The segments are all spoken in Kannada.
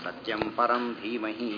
सत्यं परं धीमहि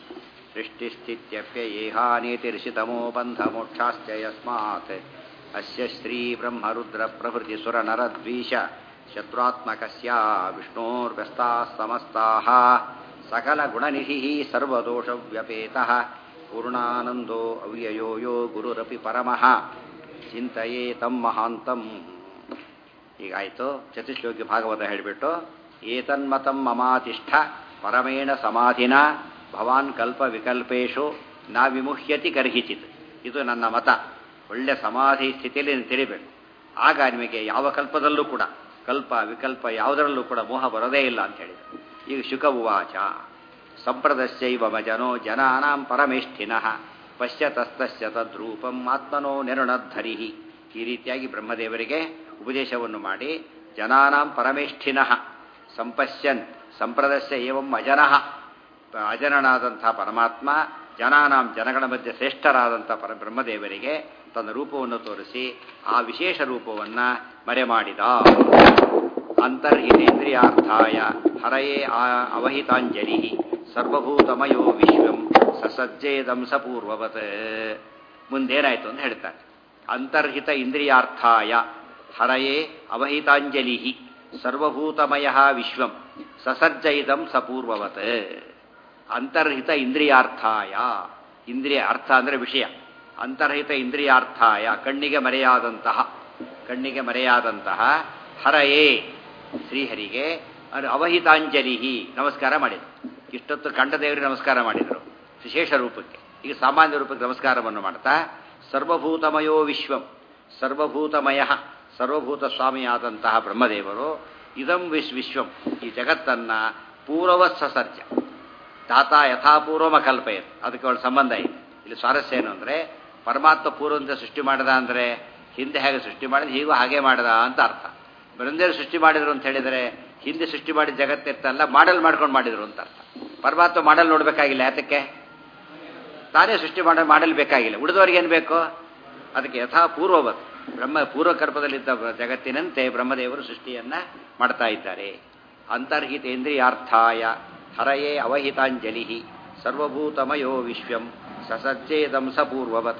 सृष्टिस्थित्यप्ययेहानीतिर्षितमो बन्धमोक्षाश्च यस्मात् अस्य श्रीब्रह्मरुद्रप्रभृतिसुरनरद्वीष शत्रुत्मकस्य विष्णोर्व्यस्ताः समस्ताः सकलगुणनिधिः सर्वदोषव्यपेतः पूर्णानन्दो अव्ययो यो ಗುರುರಪಿ ಪರಮಃ ಚಿಂತೆಯೇ ತಮ್ಮ ಮಹಾಂತಂ ಹೀಗಾಯಿತು ಚತುಶ್ಲೋಕಿ ಭಾಗವತ ಹೇಳಿಬಿಟ್ಟು ಏತನ್ಮತಂ ಮಮಾತಿಷ್ಠ ಪರಮೇಣ ಸಮಾಧಿನ ಭವಾನ್ ಕಲ್ಪ ವಿಕಲ್ಪೇಶು ನಾ ವಿಮುಹ್ಯತಿ ಕರ್ಹಿಚಿತ್ ಇದು ನನ್ನ ಮತ ಒಳ್ಳೆ ಸಮಾಧಿ ಸ್ಥಿತಿಯಲ್ಲಿ ನೀನು ತಿಳಿಬೇಕು ಆಗ ನಿಮಗೆ ಯಾವ ಕಲ್ಪದಲ್ಲೂ ಕೂಡ ಕಲ್ಪ ವಿಕಲ್ಪ ಯಾವುದರಲ್ಲೂ ಕೂಡ ಮೋಹ ಬರೋದೇ ಇಲ್ಲ ಅಂತ ಹೇಳಿದರು ಈಗ ಶುಕ ಉವಾಚ ಸಂಪ್ರದಶ್ಚೈವ ಮಜನೋ ಜನಾನಾಂ ಪರಮೇಷ್ಠಿನಃ ಪಶ್ಯತಸ್ತಸ್ಯ ತದ್ರೂಪಂ ಆತ್ಮನೋ ನಿರ್ಣದ್ಧರಿ ಈ ರೀತಿಯಾಗಿ ಬ್ರಹ್ಮದೇವರಿಗೆ ಉಪದೇಶವನ್ನು ಮಾಡಿ ಜನಾನಾಂ ಪರಮೇಷ್ಠಿನಃ ಸಂಪಶ್ಯನ್ ಸಂಪ್ರದಸ್ಯ ಏವಂ ಅಜನಃ ಅಜನನಾದಂಥ ಪರಮಾತ್ಮ ಜನಾನಾಂ ಜನಗಳ ಮಧ್ಯೆ ಶ್ರೇಷ್ಠರಾದಂಥ ಪರ ಬ್ರಹ್ಮದೇವರಿಗೆ ತನ್ನ ರೂಪವನ್ನು ತೋರಿಸಿ ಆ ವಿಶೇಷ ರೂಪವನ್ನು ಮರೆಮಾಡಿದ ಅಂತರ್ಹಿತೇಂದ್ರಿಯಾರ್ಥಾಯ ಹರಯೇ ಅವಹಿತಾಂಜಲಿ ಸರ್ವಭೂತಮಯೋ ವಿಶ್ವಂ ಸಸಜ್ಜೇದಂ ಸಪೂರ್ವವತ್ ಮುಂದೇನಾಯಿತು ಅಂತ ಹೇಳ್ತಾರೆ ಅಂತರ್ಹಿತ ಇಂದ್ರಿಯಾರ್ಥಾಯ ಹರಯೇ ಅವಹಿತಾಂಜಲಿ ಸರ್ವಭೂತಮಯ ವಿಶ್ವಂ ಸಸರ್ಜಯಿದಂ ಸಪೂರ್ವವತ್ ಅಂತರ್ಹಿತ ಇಂದ್ರಿಯಾರ್ಥಾಯ ಇಂದ್ರಿಯ ಅರ್ಥ ಅಂದರೆ ವಿಷಯ ಅಂತರ್ಹಿತ ಇಂದ್ರಿಯಾರ್ಥಾಯ ಕಣ್ಣಿಗೆ ಮರೆಯಾದಂತಹ ಕಣ್ಣಿಗೆ ಮರೆಯಾದಂತಹ ಹರಯೇ ಶ್ರೀಹರಿಗೆ ಅವಹಿತಾಂಜಲಿ ನಮಸ್ಕಾರ ಮಾಡಿದರು ಇಷ್ಟೊತ್ತು ಕಂಠದೇವರಿಗೆ ನಮಸ್ಕಾರ ಮಾಡಿದರು ವಿಶೇಷ ರೂಪಕ್ಕೆ ಈಗ ಸಾಮಾನ್ಯ ರೂಪಕ್ಕೆ ನಮಸ್ಕಾರವನ್ನು ಮಾಡ್ತಾ ಸರ್ವಭೂತಮಯೋ ವಿಶ್ವಂ ಸರ್ವಭೂತಮಯ ಸರ್ವಭೂತ ಸ್ವಾಮಿಯಾದಂತಹ ಬ್ರಹ್ಮದೇವರು ಇದಂ ವಿಶ್ ವಿಶ್ವಂ ಈ ಜಗತ್ತನ್ನು ಪೂರ್ವವತ್ ಸಸರ್ಜ ತಾತ ಯಥಾಪೂರ್ವಮ ಕಲ್ಪಯತ್ ಅದಕ್ಕೆ ಅವಳ ಸಂಬಂಧ ಇದೆ ಇಲ್ಲಿ ಸ್ವಾರಸ್ಯ ಏನು ಅಂದರೆ ಪರಮಾತ್ಮ ಪೂರ್ವಂತ ಸೃಷ್ಟಿ ಮಾಡಿದ ಅಂದರೆ ಹಿಂದೆ ಹೇಗೆ ಸೃಷ್ಟಿ ಮಾಡಿದ ಹೀಗೂ ಹಾಗೆ ಮಾಡಿದ ಅಂತ ಅರ್ಥ ಬ್ರಹ್ಮದೇವರು ಸೃಷ್ಟಿ ಮಾಡಿದ್ರು ಅಂತ ಹೇಳಿದರೆ ಹಿಂದೆ ಸೃಷ್ಟಿ ಮಾಡಿದ ಜಗತ್ತಿರ್ತಲ್ಲ ಮಾಡಲ್ ಮಾಡ್ಕೊಂಡು ಮಾಡಿದ್ರು ಅಂತ ಅರ್ಥ ಪರಮಾತ್ಮ ಮಾಡಲ್ ನೋಡಬೇಕಾಗಿಲ್ಲ ಯಾತಕ್ಕೆ ತಾನೇ ಸೃಷ್ಟಿ ಮಾಡ ಮಾಡಲ್ ಬೇಕಾಗಿಲ್ಲ ಉಳಿದವ್ರಿಗೆ ಏನು ಬೇಕು ಅದಕ್ಕೆ ಯಥಾ ಪೂರ್ವವತ್ ಬ್ರಹ್ಮ ಪೂರ್ವಕಲ್ಪದಲ್ಲಿದ್ದ ಜಗತ್ತಿನಂತೆ ಬ್ರಹ್ಮದೇವರು ಸೃಷ್ಟಿಯನ್ನ ಮಾಡ್ತಾ ಇದ್ದಾರೆ ಅಂತರ್ಹಿತೇಂದ್ರಿಯಾರ್ಥಾಯ ಹರಯೇ ಅವಹಿತಾಂಜಲಿ ಸರ್ವಭೂತಮಯೋ ವಿಶ್ವಂ ಸಸಜ್ಜೇದಂ ಸಪೂರ್ವವತ್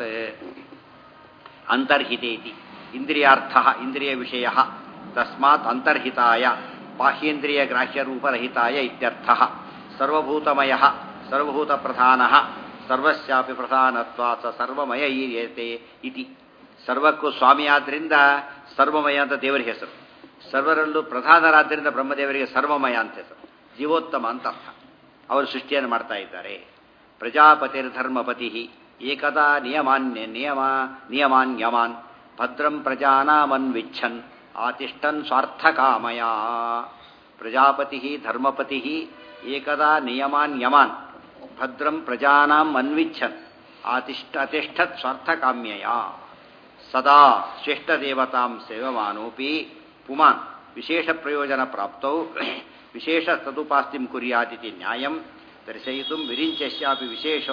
ಅಂತರ್ಹಿತೇತಿ ಇಂದ್ರಿಯಾರ್ಥ ಇಂದ್ರಿಯ ವಿಷಯ ತಸ್ಮಾತ್ ಅಂತರ್ಹಿತಾಯ ಬಾಹ್ಯೇಂದ್ರಿಯ ಗ್ರಾಹ್ಯರೂಪರಹಿತಾಯ ಇತ್ಯರ್ಥ ಸರ್ವಭೂತಮಯ ಸರ್ವಭೂತ ಪ್ರಧಾನ ಸರ್ವಸ್ಯಾಪಿ ಪ್ರಧಾನತ್ವ ಸ ಸರ್ವಮಯ ಈಯತೆ ಇತಿ ಸರ್ವಕ್ಕೂ ಸ್ವಾಮಿಯಾದ್ರಿಂದ ಸರ್ವಮಯ ಅಂತ ದೇವರಿಗೆ ಹೆಸರು ಸರ್ವರಲ್ಲೂ ಪ್ರಧಾನರಾದ್ದರಿಂದ ಬ್ರಹ್ಮದೇವರಿಗೆ ಸರ್ವಮಯ ಅಂತ ಹೆಸರು ಜೀವೋತ್ತಮ ಅಂತ ಅರ್ಥ ಅವರು ಸೃಷ್ಟಿಯನ್ನು ಮಾಡ್ತಾ ಇದ್ದಾರೆ ಪ್ರಜಾಪತಿರ್ಧರ್ಮಪತಿ ಏಕದಾ ನಿಯಮಾನ್ಯ ನಿಯಮ ನಿಯಮಾನ್ಯಮಾನ್ ಭದ್ರಂ ಪ್ರಜಾನಾಮನ್ವಿಚ್ಛನ್ ಆತಿಷ್ಠನ್ ಸ್ವಾರ್ಥಕಾಮಯ ಪ್ರಜಾಪತಿ ಧರ್ಮಪತಿ ಏಕದಾ ನಿಯಮಾನ್ಯಮಾನ್ ಭದ್ರಂ ಪ್ರಜಾನಾಂ ಅನ್ವಿಚ್ಛನ್ ಆತಿಷ್ಠ ಅತಿಷ್ಠತ್ ಸ್ವಾರ್ಥಕಾಮ್ಯಯ ಸದಾ ಶ್ರೇಷ್ಠದೇವತಾಂ ಸೇವಮಾನೋಪಿ ಪುಮಾನ್ ವಿಶೇಷ ಪ್ರಯೋಜನ ಪ್ರಾಪ್ತೌ ವಿಶೇಷ ತದುಪಾಸ್ತಿಂ ಕುರ್ಯಾದಿತಿ ನ್ಯಾಯಂ ದರ್ಶಯಿತು ವಿರಿಂಚಸ್ಯಾಪಿ ವಿಶೇಷ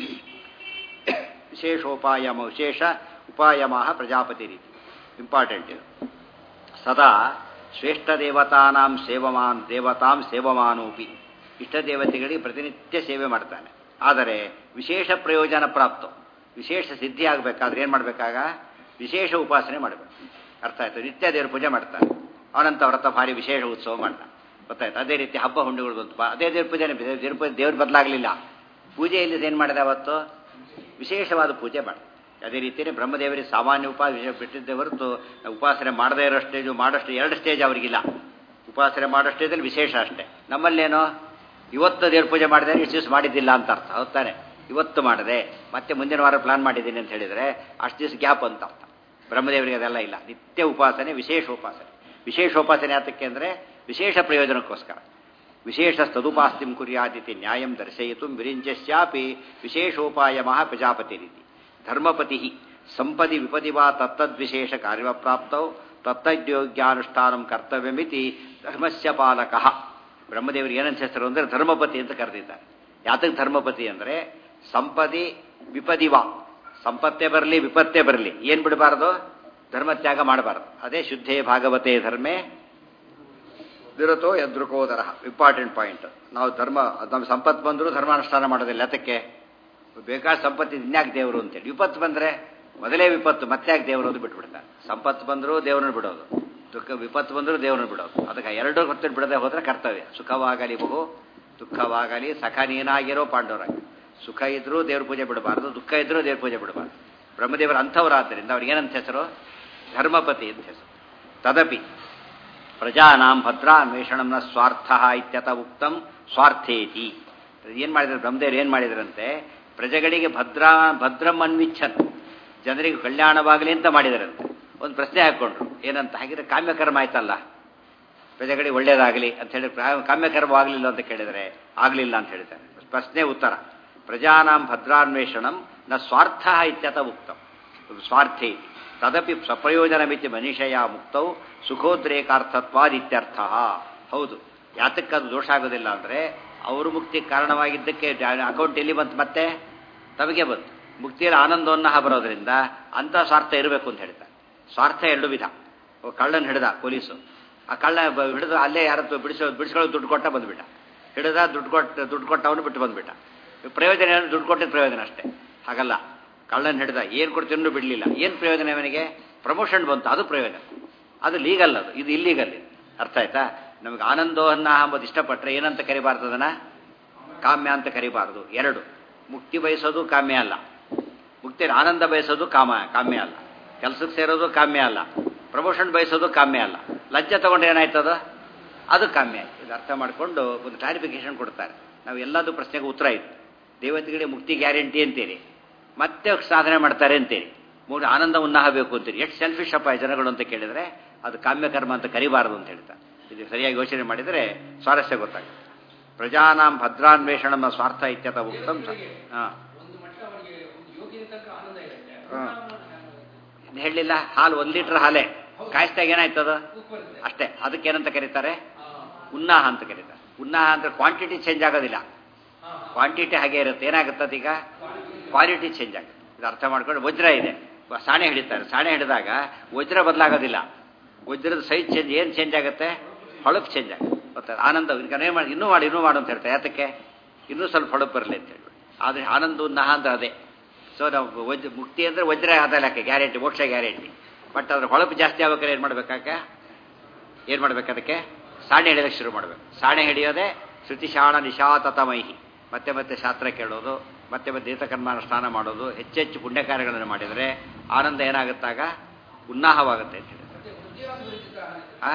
ವಿಶೇಷೋಪಾಯಮ ವಿಶೇಷ ಉಪಾಯಮಾಹ ಪ್ರಜಾಪತಿ ರೀತಿ ಇಂಪಾರ್ಟೆಂಟ್ ಇದು ಸದಾ ಶ್ರೇಷ್ಠ ದೇವತಾನಾಂ ಸೇವಮಾನ್ ದೇವತಾಂ ಸೇವಮಾನೋಪಿ ಇಷ್ಟ ದೇವತೆಗಳಿಗೆ ಪ್ರತಿನಿತ್ಯ ಸೇವೆ ಮಾಡ್ತಾನೆ ಆದರೆ ವಿಶೇಷ ಪ್ರಯೋಜನ ಪ್ರಾಪ್ತ ವಿಶೇಷ ಸಿದ್ಧಿ ಆಗಬೇಕಾದ್ರೆ ಏನು ಮಾಡಬೇಕಾಗ ವಿಶೇಷ ಉಪಾಸನೆ ಮಾಡಬೇಕು ಅರ್ಥ ಆಯ್ತು ನಿತ್ಯ ದೇವ್ರ ಪೂಜೆ ಮಾಡ್ತಾನೆ ಅನಂತ ವ್ರತ ಭಾರಿ ವಿಶೇಷ ಉತ್ಸವ ಮಾಡ್ತಾನೆ ಗೊತ್ತಾಯ್ತು ಅದೇ ರೀತಿ ಹಬ್ಬ ಹುಂಡಿಗಳು ಬಂತು ಅದೇ ದೇವ್ರ ಪೂಜೆನೇ ದೇವ್ರ ಪೂಜೆ ದೇವ್ರ ಬದಲಾಗಲಿಲ್ಲ ಪೂಜೆಯಲ್ಲಿ ಏನು ಮಾಡಿದೆ ಅವತ್ತು ವಿಶೇಷವಾದ ಪೂಜೆ ಮಾಡ ಅದೇ ರೀತಿಯೇ ಬ್ರಹ್ಮದೇವರಿಗೆ ಸಾಮಾನ್ಯ ಉಪಾಸ ಬಿಟ್ಟಿದ್ದೇ ಹೊರತು ಉಪಾಸನೆ ಮಾಡದೇ ಇರೋ ಸ್ಟೇಜು ಮಾಡೋಷ್ಟು ಎರಡು ಸ್ಟೇಜ್ ಅವರಿಗಿಲ್ಲ ಉಪಾಸನೆ ಮಾಡೋ ಸ್ಟೇಜಲ್ಲಿ ವಿಶೇಷ ಅಷ್ಟೇ ನಮ್ಮಲ್ಲೇನೋ ಇವತ್ತು ದೇವ್ರ ಪೂಜೆ ಮಾಡಿದೆ ಇಷ್ಟು ದಿವಸ ಮಾಡಿದ್ದಿಲ್ಲ ಅಂತ ಅರ್ಥ ಹೌದಾನೆ ಇವತ್ತು ಮಾಡಿದೆ ಮತ್ತೆ ಮುಂದಿನ ವಾರ ಪ್ಲಾನ್ ಮಾಡಿದ್ದೀನಿ ಅಂತ ಹೇಳಿದರೆ ಅಷ್ಟು ದಿವಸ ಗ್ಯಾಪ್ ಅಂತ ಅರ್ಥ ಬ್ರಹ್ಮದೇವರಿಗೆ ಅದೆಲ್ಲ ಇಲ್ಲ ನಿತ್ಯ ಉಪಾಸನೆ ವಿಶೇಷ ಉಪಾಸನೆ ವಿಶೇಷ ಉಪಾಸನೆ ಯಾತಕ್ಕೆ ಅಂದರೆ ವಿಶೇಷ ಪ್ರಯೋಜನಕ್ಕೋಸ್ಕರ ವಿಶೇಷ ತದುಪಾಸ್ತಿಂ ಕುರ್ಯಾದಿತಿ ನ್ಯಾಯಂ ದರ್ಶಯಿತು ವಿರಿಂಚಸ್ಯಾಪಿ ವಿಶೇಷೋಪಾಯಮಃ ಪ್ರಜಾಪತಿ ರೀತಿ ಧರ್ಮಪತಿ ಸಂಪದಿ ವಿಪದಿ ವಾ ತತ್ತದ್ವಿಶೇಷ ಕಾರ್ಯಪ್ರಾಪ್ತೌ ತತ್ತದ್ಯೋಗ್ಯಾನುಷ್ಠಾನಂ ಕರ್ತವ್ಯಮಿತಿ ಧರ್ಮಸ್ಯ ಪಾಲಕಃ ಬ್ರಹ್ಮದೇವರಿಗೆ ಏನಂತ ಹೆಸರು ಅಂದರೆ ಧರ್ಮಪತಿ ಅಂತ ಕರೆದಿದ್ದಾರೆ ಯಾತಕ್ಕೆ ಧರ್ಮಪತಿ ಅಂದರೆ ಸಂಪದಿ ವಿಪದಿವ ಸಂಪತ್ತೇ ಬರಲಿ ವಿಪತ್ತೇ ಬರಲಿ ಏನು ಬಿಡಬಾರ್ದು ಧರ್ಮತ್ಯಾಗ ಮಾಡಬಾರ್ದು ಅದೇ ಶುದ್ಧೇ ಭಾಗವತೆ ಧರ್ಮೇ ದಿರತೋ ಯದೃಕೋದರ ಇಂಪಾರ್ಟೆಂಟ್ ಪಾಯಿಂಟ್ ನಾವು ಧರ್ಮ ನಮ್ಮ ಸಂಪತ್ತು ಬಂದರೂ ಧರ್ಮಾನುಷ್ಠಾನ ಮಾಡೋದಿಲ್ಲ ಅದಕ್ಕೆ ಬೇಕಾದ ಸಂಪತ್ತು ಇನ್ಯಾಕೆ ದೇವರು ಅಂತೇಳಿ ವಿಪತ್ತು ಬಂದರೆ ಮೊದಲೇ ವಿಪತ್ತು ಮತ್ತೆ ಯಾಕೆ ದೇವರು ಅಂತ ಬಿಟ್ಬಿಡ್ತಾರೆ ಸಂಪತ್ತು ಬಂದರೂ ದೇವ್ರನ್ನ ಬಿಡೋದು ದುಃಖ ವಿಪತ್ತು ಬಂದರೂ ದೇವ್ರನ್ನ ಬಿಡೋದು ಅದಕ್ಕೆ ಎರಡು ಹೊತ್ತು ಬಿಡದೆ ಹೋದ್ರೆ ಕರ್ತವ್ಯ ಸುಖವಾಗಲಿ ಬಹು ದುಃಖವಾಗಲಿ ಸಖ ನೀನಾಗಿರೋ ಪಾಂಡವರಾಗಿ ಸುಖ ಇದ್ರೂ ದೇವ್ರ ಪೂಜೆ ಬಿಡಬಾರ್ದು ದುಃಖ ಇದ್ರೂ ದೇವ್ರ ಪೂಜೆ ಬಿಡಬಾರ್ದು ಬ್ರಹ್ಮದೇವರ ಅಂಥವರಾದ್ದರಿಂದ ಅವ್ರಿಗೆ ಏನಂತ ಹೆಸರು ಧರ್ಮಪತಿ ಅಂತ ಹೆಸರು ತದಪಿ ಪ್ರಜಾನಾಂ ಭದ್ರಾನ್ವೇಷಣಂನ ಸ್ವಾರ್ಥ ಇತ್ಯತ ಉಕ್ತಂ ಸ್ವಾರ್ಥೇತಿ ಏನು ಮಾಡಿದ್ರು ಬ್ರಹ್ಮದೇವರು ಏನು ಮಾಡಿದ್ರಂತೆ ಪ್ರಜೆಗಳಿಗೆ ಭದ್ರಾ ಭದ್ರಂ ಅನ್ವಿಚ್ಛನ್ ಜನರಿಗೆ ಕಲ್ಯಾಣವಾಗಲಿ ಅಂತ ಮಾಡಿದರಂತೆ ಒಂದು ಪ್ರಶ್ನೆ ಹಾಕ್ಕೊಂಡ್ರು ಏನಂತ ಹಾಗಿದ್ರೆ ಕಾಮ್ಯಕರ್ಮ ಆಯ್ತಲ್ಲ ಪ್ರಜೆಗಳಿಗೆ ಒಳ್ಳೇದಾಗಲಿ ಅಂತ ಹೇಳಿ ಕಾಮ್ಯಕರ್ಮ ಆಗಲಿಲ್ಲ ಅಂತ ಕೇಳಿದರೆ ಆಗಲಿಲ್ಲ ಅಂತ ಹೇಳ್ತಾರೆ ಪ್ರಶ್ನೆ ಉತ್ತರ ಪ್ರಜಾನಾಂ ಭದ್ರಾನ್ವೇಷಣಂ ನ ಸ್ವಾರ್ಥ ಇತ್ಯತ ಉಕ್ತಂ ಸ್ವಾರ್ಥೇ ತದಪಿ ಸಪ್ರಯೋಜನಮಿತಿ ಮನುಷ್ಯ ಮುಕ್ತೌ ಸುಖೋದ್ರೇಕಾರ್ಥತ್ವಾದಿತ್ಯರ್ಥ ಹೌದು ಯಾತಕ್ಕದು ದೋಷ ಆಗೋದಿಲ್ಲ ಅಂದರೆ ಅವರು ಮುಕ್ತಿ ಕಾರಣವಾಗಿದ್ದಕ್ಕೆ ಅಕೌಂಟ್ ಎಲ್ಲಿ ಬಂತು ಮತ್ತೆ ತಮಗೆ ಬಂತು ಮುಕ್ತಿಯಲ್ಲಿ ಆನಂದವನ್ನ ಬರೋದ್ರಿಂದ ಅಂಥ ಸ್ವಾರ್ಥ ಇರಬೇಕು ಅಂತ ಹೇಳ್ತಾರೆ ಸ್ವಾರ್ಥ ಎರಡು ವಿಧ ಕಳ್ಳನ ಹಿಡ್ದ ಪೊಲೀಸು ಆ ಕಳ್ಳ ಹಿಡಿದು ಅಲ್ಲೇ ಯಾರತ್ತು ಬಿಡಿಸೋ ಬಿಡಿಸ್ಕೊಳ್ಳೋ ದುಡ್ಡು ಕೊಟ್ಟ ಬಂದ್ಬಿಟ್ಟ ಹಿಡಿದ ದುಡ್ಡು ಕೊಟ್ಟು ದುಡ್ಡು ಕೊಟ್ಟವನು ಬಿಟ್ಟು ಬಂದ್ಬಿಟ್ಟ ಪ್ರಯೋಜನ ಏನು ದುಡ್ಡು ಕೊಟ್ಟಿದ್ದ ಪ್ರಯೋಜನ ಅಷ್ಟೇ ಹಾಗಲ್ಲ ಕಳ್ಳನ ಹಿಡ್ದ ಏನು ಕೊಡ್ತೀನೂ ಬಿಡಲಿಲ್ಲ ಏನು ಪ್ರಯೋಜನ ಅವನಿಗೆ ಪ್ರಮೋಷನ್ ಬಂತು ಅದು ಪ್ರಯೋಜನ ಅದು ಲೀಗಲ್ ಅದು ಇದು ಇಲ್ಲೀಗಲ್ ಇದು ಅರ್ಥ ಆಯ್ತಾ ನಮಗೆ ಆನಂದವನ್ನ ಅಂಬುದು ಇಷ್ಟಪಟ್ಟರೆ ಏನಂತ ಕರಿಬಾರ್ದು ಅದನ್ನ ಕಾಮ್ಯ ಅಂತ ಕರಿಬಾರ್ದು ಎರಡು ಮುಕ್ತಿ ಬಯಸೋದು ಕಾಮ್ಯ ಅಲ್ಲ ಮುಕ್ತಿ ಆನಂದ ಬಯಸೋದು ಕಾಮ ಕಾಮ್ಯ ಅಲ್ಲ ಕೆಲಸಕ್ಕೆ ಸೇರೋದು ಕಾಮ್ಯ ಅಲ್ಲ ಪ್ರಮೋಷನ್ ಬಯಸೋದು ಕಾಮ್ಯ ಅಲ್ಲ ಲಂಚ ತಗೊಂಡ್ರೆ ಏನಾಯ್ತದ ಅದು ಕಾಮ್ಯ ಇದು ಅರ್ಥ ಮಾಡಿಕೊಂಡು ಒಂದು ಕ್ಲಾರಿಫಿಕೇಶನ್ ಕೊಡ್ತಾರೆ ನಾವು ಎಲ್ಲದೂ ಪ್ರಶ್ನೆಗೆ ಉತ್ತರ ಇತ್ತು ದೇವತೆಗಳಿಗೆ ಮುಕ್ತಿ ಗ್ಯಾರಂಟಿ ಅಂತೀರಿ ಮತ್ತೆ ಸಾಧನೆ ಮಾಡ್ತಾರೆ ಅಂತೀರಿ ಮೂರು ಆನಂದ ಉನ್ನಾಹ ಬೇಕು ಅಂತೀರಿ ಎಷ್ಟು ಸೆಲ್ಫಿಶ್ ಅಪ್ಪ ಜನಗಳು ಅಂತ ಕೇಳಿದರೆ ಅದು ಕಾಮ್ಯಕರ್ಮ ಅಂತ ಕರಿಬಾರದು ಅಂತ ಹೇಳ್ತಾರೆ ಇದು ಸರಿಯಾಗಿ ಯೋಚನೆ ಮಾಡಿದರೆ ಸ್ವಾರಸ್ಯ ಗೊತ್ತಾಗುತ್ತೆ ಪ್ರಜಾನಾಂ ಭದ್ರಾನ್ವೇಷಣ ಸ್ವಾರ್ಥ ಇತ್ಯತ ಉಕ್ತಂ ಹಾಂ ಹೇಳಲಿಲ್ಲ ಹಾಲು ಒಂದು ಲೀಟರ್ ಹಾಲೆ ಕಾಯಿಸ್ದಾಗ ಏನಾಯ್ತದ ಅಷ್ಟೇ ಅದಕ್ಕೇನಂತ ಕರೀತಾರೆ ಉನ್ನಾಹ ಅಂತ ಕರೀತಾರೆ ಉನ್ನಾಹ ಅಂದ್ರೆ ಕ್ವಾಂಟಿಟಿ ಚೇಂಜ್ ಆಗೋದಿಲ್ಲ ಕ್ವಾಂಟಿಟಿ ಹಾಗೆ ಇರುತ್ತೆ ಏನಾಗುತ್ತದೆ ಈಗ ಕ್ವಾಲಿಟಿ ಚೇಂಜ್ ಆಗುತ್ತೆ ಇದು ಅರ್ಥ ಮಾಡ್ಕೊಂಡು ವಜ್ರ ಇದೆ ಸಾಣೆ ಹಿಡಿತಾರೆ ಸಾಣೆ ಹಿಡಿದಾಗ ವಜ್ರ ಬದಲಾಗೋದಿಲ್ಲ ವಜ್ರದ ಸೈಜ್ ಚೇಂಜ್ ಏನು ಚೇಂಜ್ ಆಗುತ್ತೆ ಹೊಳಪು ಚೇಂಜ್ ಆಗುತ್ತೆ ಗೊತ್ತಾ ಆನಂದ ಏನು ಮಾಡಿ ಇನ್ನೂ ಮಾಡಿ ಇನ್ನೂ ಮಾಡು ಅಂತ ಹೇಳ್ತಾರೆ ಯಾತಕ್ಕೆ ಇನ್ನೂ ಸ್ವಲ್ಪ ಹೊಳಪು ಬರಲಿ ಅಂತ ಹೇಳಿ ಆದರೆ ಆನಂದ ಉನ್ನಾಹ ಅಂದ್ರೆ ಅದೇ ಸೊ ನಾವು ವಜ್ರ ಮುಕ್ತಿ ಅಂದರೆ ವಜ್ರ ಆದ ಲೆಕ್ಕ ಗ್ಯಾರಂಟಿ ಮೋಕ್ಷ ಗ್ಯಾರಂಟಿ ಬಟ್ ಅದ್ರ ಹೊಳಪು ಜಾಸ್ತಿ ಆಗ್ಬೇಕಾದ್ರೆ ಏನು ಮಾಡ್ಬೇಕಾಗ ಏನು ಮಾಡ್ಬೇಕು ಅದಕ್ಕೆ ಸಾಣೆ ಹಿಡಿಯೋದಕ್ಕೆ ಶುರು ಮಾಡಬೇಕು ಸಾಣೆ ಹಿಡಿಯೋದೇ ಶ್ರುತಿಶಾಣ ನಿಶಾತತಮೈಹಿ ಮತ್ತೆ ಮತ್ತೆ ಶಾಸ್ತ್ರ ಕೇಳೋದು ಮತ್ತೆ ಮತ್ತೆ ದೇತಕರ್ಮಾನ ಸ್ನಾನ ಮಾಡೋದು ಹೆಚ್ಚೆಚ್ಚು ಪುಣ್ಯ ಕಾರ್ಯಗಳನ್ನು ಮಾಡಿದರೆ ಆನಂದ ಏನಾಗುತ್ತಾಗ ಉನ್ನಾಹವಾಗುತ್ತೆ ಅಂತ ಆ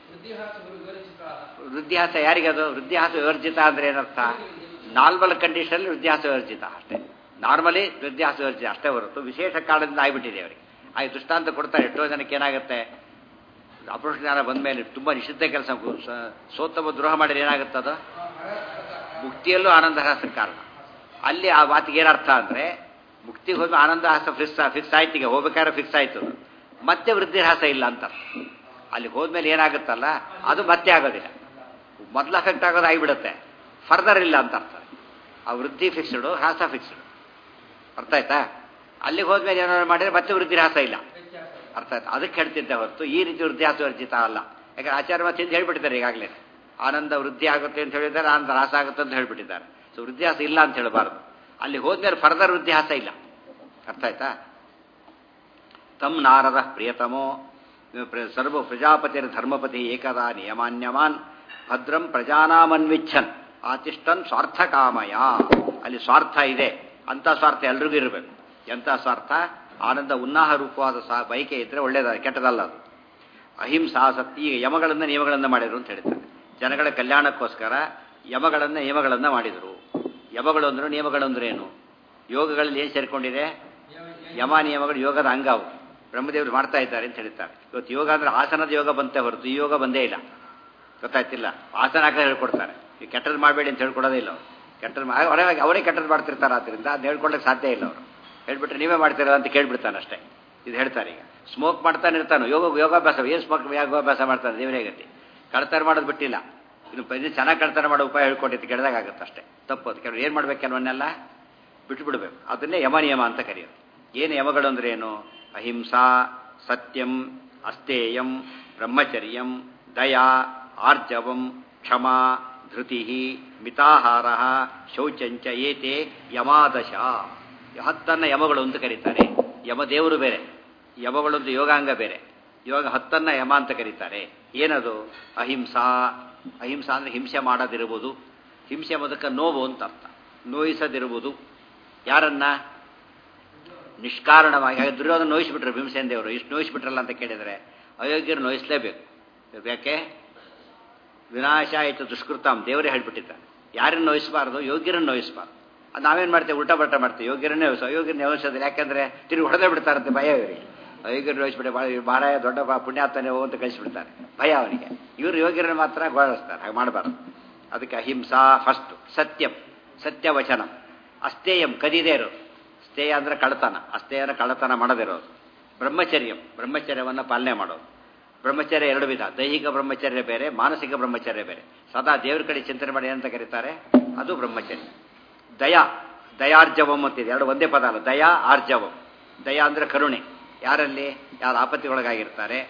ವೃದ್ಧಿಹಾಸ ಯಾರಿಗದು ವೃದ್ಧಿಹಾಸ ವಿವರ್ಜಿತ ಅಂದ್ರೆ ಏನರ್ಥ ನಾರ್ಮಲ್ ಕಂಡೀಷನ್ ವೃದ್ಧಿಹಾಸ ವಿವರ್ಜಿತ ಅಷ್ಟೇ ನಾರ್ಮಲಿ ವೃದ್ಧಿಹಾಸ ವಿವರ್ಜಿತ ಅಷ್ಟೇ ಹೊರತು ವಿಶೇಷ ಕಾರಣದಿಂದ ಆಗಿಬಿಟ್ಟಿದೆ ಅವರಿಗೆ ಆ ದೃಷ್ಟಾಂತ ಕೊಡ್ತಾರೆ ಎಷ್ಟೋ ಜನಕ್ಕೆ ಏನಾಗುತ್ತೆ ಅಪುರುಷ ಜ್ಞಾನ ಬಂದ ಮೇಲೆ ತುಂಬ ನಿಷಿದ್ಧ ಕೆಲಸ ಸೋತ್ತಮ ದ್ರೋಹ ಮಾಡಿದ್ರೆ ಏನಾಗುತ್ತದ ಮುಕ್ತಿಯಲ್ಲೂ ಆನಂದಹಾಸ ಕಾರಣ ಅಲ್ಲಿ ಆ ಮಾತಿಗೆ ಏನರ್ಥ ಅಂದರೆ ಮುಕ್ತಿಗೆ ಹೋದ ಆನಂದಹಾಸ ಫಿಕ್ಸ್ ಫಿಕ್ಸ್ ಆಯ್ತು ಈಗ ಹೋಗ್ಬೇಕಾದ್ರೆ ಫಿಕ್ಸ್ ಆಯ್ತು ಮತ್ತೆ ವೃದ್ಧಿಹಾಸ ಇಲ್ಲ ಅಂತ ಅಲ್ಲಿ ಹೋದ್ಮೇಲೆ ಏನಾಗುತ್ತಲ್ಲ ಅದು ಮತ್ತೆ ಆಗೋದಿಲ್ಲ ಮೊದಲ ಅಫೆಕ್ಟ್ ಆಗೋದು ಆಗಿಬಿಡುತ್ತೆ ಫರ್ದರ್ ಇಲ್ಲ ಅಂತ ಅರ್ಥ ಆ ವೃದ್ಧಿ ಫಿಕ್ಸ್ಡು ಹ್ರಾಸ ಫಿಕ್ಸ್ಡು ಅರ್ಥ ಆಯ್ತಾ ಅಲ್ಲಿಗೆ ಹೋದ್ಮೇಲೆ ಏನಾದ್ರು ಮಾಡಿದ್ರೆ ಮತ್ತೆ ವೃದ್ಧಿಹಾಸ ಇಲ್ಲ ಅರ್ಥ ಆಯ್ತು ಅದಕ್ಕೆ ಹೇಳ್ತಿದ್ದೆ ಹೊರತು ಈ ರೀತಿ ವೃದ್ಧಿಹಾಸ ವರ್ಜಿತ ಅಲ್ಲ ಯಾಕಂದ್ರೆ ಆಚಾರ್ಯ ಮತ್ತೆ ಹಿಂದೆ ಹೇಳ್ಬಿಟ್ಟಿದ್ದಾರೆ ಈಗಾಗಲೇ ಆನಂದ ವೃದ್ಧಿ ಆಗುತ್ತೆ ಅಂತ ಹೇಳಿದ್ದಾರೆ ಆನಂದ ಹ್ರಾಸ ಆಗುತ್ತೆ ಅಂತ ಹೇಳ್ಬಿಟ್ಟಿದ್ದಾರೆ ಸೊ ವೃದ್ಧಿಹಾಸ ಇಲ್ಲ ಅಂತ ಹೇಳಬಾರ್ದು ಅಲ್ಲಿ ಹೋದ್ಮೇಲೆ ಫರ್ದರ್ ವೃದ್ಧಿಹಾಸ ಇಲ್ಲ ಅರ್ಥ ಆಯ್ತಾ ತಮ್ ನಾರದ ಪ್ರಿಯತಮೋ ಸರ್ವ ಪ್ರಜಾಪತಿರ ಧರ್ಮಪತಿ ಏಕದಾ ನಿಯಮಾನ್ಯಮಾನ್ ಭದ್ರಂ ಪ್ರಜಾನಾಮನ್ವಿಚ್ಛನ್ ಆತಿಷ್ಠನ್ ಸ್ವಾರ್ಥ ಕಾಮಯ ಅಲ್ಲಿ ಸ್ವಾರ್ಥ ಇದೆ ಅಂತ ಸ್ವಾರ್ಥ ಎಲ್ರಿಗೂ ಇರಬೇಕು ಎಂಥ ಸ್ವಾರ್ಥ ಆನಂದ ಉನ್ನಾಹ ರೂಪವಾದ ಸಹ ಬಯಕೆ ಇದ್ರೆ ಒಳ್ಳೇದ ಕೆಟ್ಟದಲ್ಲ ಅದು ಅಹಿಂಸಾ ಸತ್ಯ ಈಗ ಯಮಗಳನ್ನು ನಿಯಮಗಳನ್ನು ಮಾಡಿದ್ರು ಅಂತ ಹೇಳ್ತಾರೆ ಜನಗಳ ಕಲ್ಯಾಣಕ್ಕೋಸ್ಕರ ಯಮಗಳನ್ನು ನಿಯಮಗಳನ್ನು ಮಾಡಿದರು ಯಮಗಳು ಅಂದ್ರೆ ನಿಯಮಗಳು ಅಂದ್ರೆ ಏನು ಯೋಗಗಳಲ್ಲಿ ಏನು ಸೇರ್ಕೊಂಡಿದೆ ಯಮ ನಿಯಮಗಳು ಯೋಗದ ಅಂಗವು ಬ್ರಹ್ಮದೇವರು ಮಾಡ್ತಾ ಇದ್ದಾರೆ ಅಂತ ಹೇಳ್ತಾರೆ ಇವತ್ತು ಯೋಗ ಅಂದ್ರೆ ಆಸನದ ಯೋಗ ಬಂತೆ ಹೊರತು ಈ ಯೋಗ ಬಂದೇ ಇಲ್ಲ ಗೊತ್ತಾಯ್ತಿಲ್ಲ ಆಸನ ಹಾಕಿ ಹೇಳ್ಕೊಡ್ತಾರೆ ಈ ಕೆಟ್ಟದ್ದು ಮಾಡಬೇಡಿ ಅಂತ ಹೇಳ್ಕೊಡೋದೇ ಇಲ್ಲ ಅವರು ಕೆಟ್ಟದ್ದು ಅವರೇ ಅವರೇ ಕೆಟ್ಟದ್ದು ಮಾಡ್ತಿರ್ತಾರೆ ಆದ್ದರಿಂದ ಅದು ಹೇಳ್ಕೊಳ್ಳೋಕೆ ಸಾಧ್ಯ ಇಲ್ಲ ಅವರು ಹೇಳ್ಬಿಟ್ರೆ ನೀವೇ ಮಾಡ್ತೀರ ಅಂತ ಕೇಳ್ಬಿಡ್ತಾನೆ ಅಷ್ಟೇ ಇದು ಹೇಳ್ತಾರೆ ಈಗ ಸ್ಮೋಕ್ ಮಾಡ್ತಾನೆ ಇರ್ತಾನೆ ಯೋಗ ಯೋಗಾಭ್ಯಾಸ ಏನು ಸ್ಮೋಕ್ ಯೋಗಾಭ್ಯಾಸ ಮಾಡ್ತಾನೆ ದೇವರೇ ಗತಿ ಕಳ್ತನ ಮಾಡೋದು ಬಿಟ್ಟಿಲ್ಲ ಇನ್ನು ಇದು ಚೆನ್ನಾಗಿ ಕಳ್ತನ ಮಾಡೋ ಉಪಾಯ ಹೇಳ್ಕೊಟ್ಟಿದ್ದು ಕೆಡ್ದಾಗ ಆಗುತ್ತೆ ಅಷ್ಟೇ ತಪ್ಪು ಕೆಲವರು ಏನು ಮಾಡ್ಬೇಕು ಕೆಲವನ್ನೆಲ್ಲ ಬಿಟ್ಬಿಡ್ಬೇಕು ಅದನ್ನೇ ಯಮ ನಿಯಮ ಅಂತ ಕರೆಯೋದು ಏನು ಯಮಗಳು ಅಂದ್ರೆ ಏನು ಅಹಿಂಸಾ ಸತ್ಯಂ ಅಸ್ತೇಯಂ ಬ್ರಹ್ಮಚರ್ಯಂ ದಯಾ ಆರ್ಜವಂ ಕ್ಷಮಾ ಧೃತಿ ಮಿತಾಹಾರ ಶೌಚಂಚ ಏತೆ ಯಮಾದಶ ಹತ್ತನ್ನ ಯಮಗಳು ಅಂತ ಕರೀತಾರೆ ಯಮದೇವರು ಬೇರೆ ಯಮಗಳು ಅಂತ ಯೋಗಾಂಗ ಬೇರೆ ಇವಾಗ ಹತ್ತನ್ನ ಯಮ ಅಂತ ಕರೀತಾರೆ ಏನದು ಅಹಿಂಸಾ ಅಹಿಂಸಾ ಅಂದ್ರೆ ಹಿಂಸೆ ಮಾಡದಿರುವುದು ಹಿಂಸೆ ಮೊದಕ ನೋವು ಅಂತ ಅರ್ಥ ನೋಯಿಸದಿರುವುದು ಯಾರನ್ನ ನಿಷ್ಕಾರಣವಾಗಿ ಹಾಗೆ ದುರ್ಯೋಧನ ನೋಯಿಸ್ಬಿಟ್ರು ಭೀಮಸೇನ ದೇವರು ಇಷ್ಟು ನೋಯಿಸ್ಬಿಟ್ರಲ್ಲ ಅಂತ ಕೇಳಿದರೆ ಅಯೋಗ್ಯರು ನೋಯಿಸಲೇಬೇಕು ಯಾಕೆ ವಿನಾಶ ಆಯಿತು ದುಷ್ಕೃತಾಮ್ ದೇವರೇ ಹೇಳ್ಬಿಟ್ಟಿದ್ದಾರೆ ಯಾರನ್ನು ನೋಯಿಸಬಾರ್ದು ಯೋಗ್ಯರನ್ನು ನೋಯಿಸಬಾರ್ದು ಅದು ನಾವೇನು ಮಾಡ್ತೇವೆ ಉಲ್ಟಾ ಬಲ್ಟ ಮಾಡ್ತೇವೆ ಯೋಗ್ಯರನ್ನೇ ಯೋಸ ಅಯೋಗ್ಯರನ್ನ ಯೋಚಿಸೋದಿಲ್ಲ ಯಾಕಂದ್ರೆ ತಿರುಗಿ ಹೊಡೆದೇ ಬಿಡ್ತಾರಂತೆ ಭಯ ಇವರಿಗೆ ಅಯೋಗ್ಯರು ಯೋಚಿಸ್ಬಿಟ್ಟೆ ಭಾಳ ಮಹಾರಾಯ ದೊಡ್ಡ ಬಾ ಪುಣ್ಯಾತ್ಮನೆ ಹೋಗು ಅಂತ ಕಳಿಸ್ಬಿಡ್ತಾರೆ ಭಯ ಅವನಿಗೆ ಇವರು ಯೋಗ್ಯರನ್ನ ಮಾತ್ರ ಗೋಳಿಸ್ತಾರೆ ಹಾಗೆ ಮಾಡಬಾರ್ದು ಅದಕ್ಕೆ ಅಹಿಂಸಾ ಫಸ್ಟ್ ಸತ್ಯಂ ಸತ್ಯವಚನ ಅಸ್ತೇಯಂ ಕದಿದೇ ಇರೋದು ಸ್ಥೇಯ ಅಂದ್ರೆ ಕಳ್ಳತನ ಅಸ್ತೇಯನ ಕಳ್ಳತನ ಮಾಡದಿರೋದು ಬ್ರಹ್ಮಚರ್ಯಂ ಬ್ರಹ್ಮಚರ್ಯವನ್ನು ಪಾಲನೆ ಮಾಡೋದು ಬ್ರಹ್ಮಚರ್ಯ ಎರಡು ವಿಧ ದೈಹಿಕ ಬ್ರಹ್ಮಚರ್ಯ ಬೇರೆ ಮಾನಸಿಕ ಬ್ರಹ್ಮಚರ್ಯ ಬೇರೆ ಸದಾ ದೇವ್ರ ಕಡೆ ಚಿಂತನೆ ಮಾಡಿ ಅಂತ ಕರೀತಾರೆ ಅದು ಬ್ರಹ್ಮಚರ್ಯ ದಯಾ ದಯಾರ್ಜವಂ ಅಂತಿದೆ ಎರಡು ಒಂದೇ ಪದ ಅಲ್ಲ ದಯಾ ಆರ್ಜವಂ ದಯಾ ಅಂದ್ರೆ ಕರುಣೆ ಯಾರಲ್ಲಿ ಯಾರು ಆಪತ್ತಿಗೊಳಗಾಗಿರ್ತಾರೆ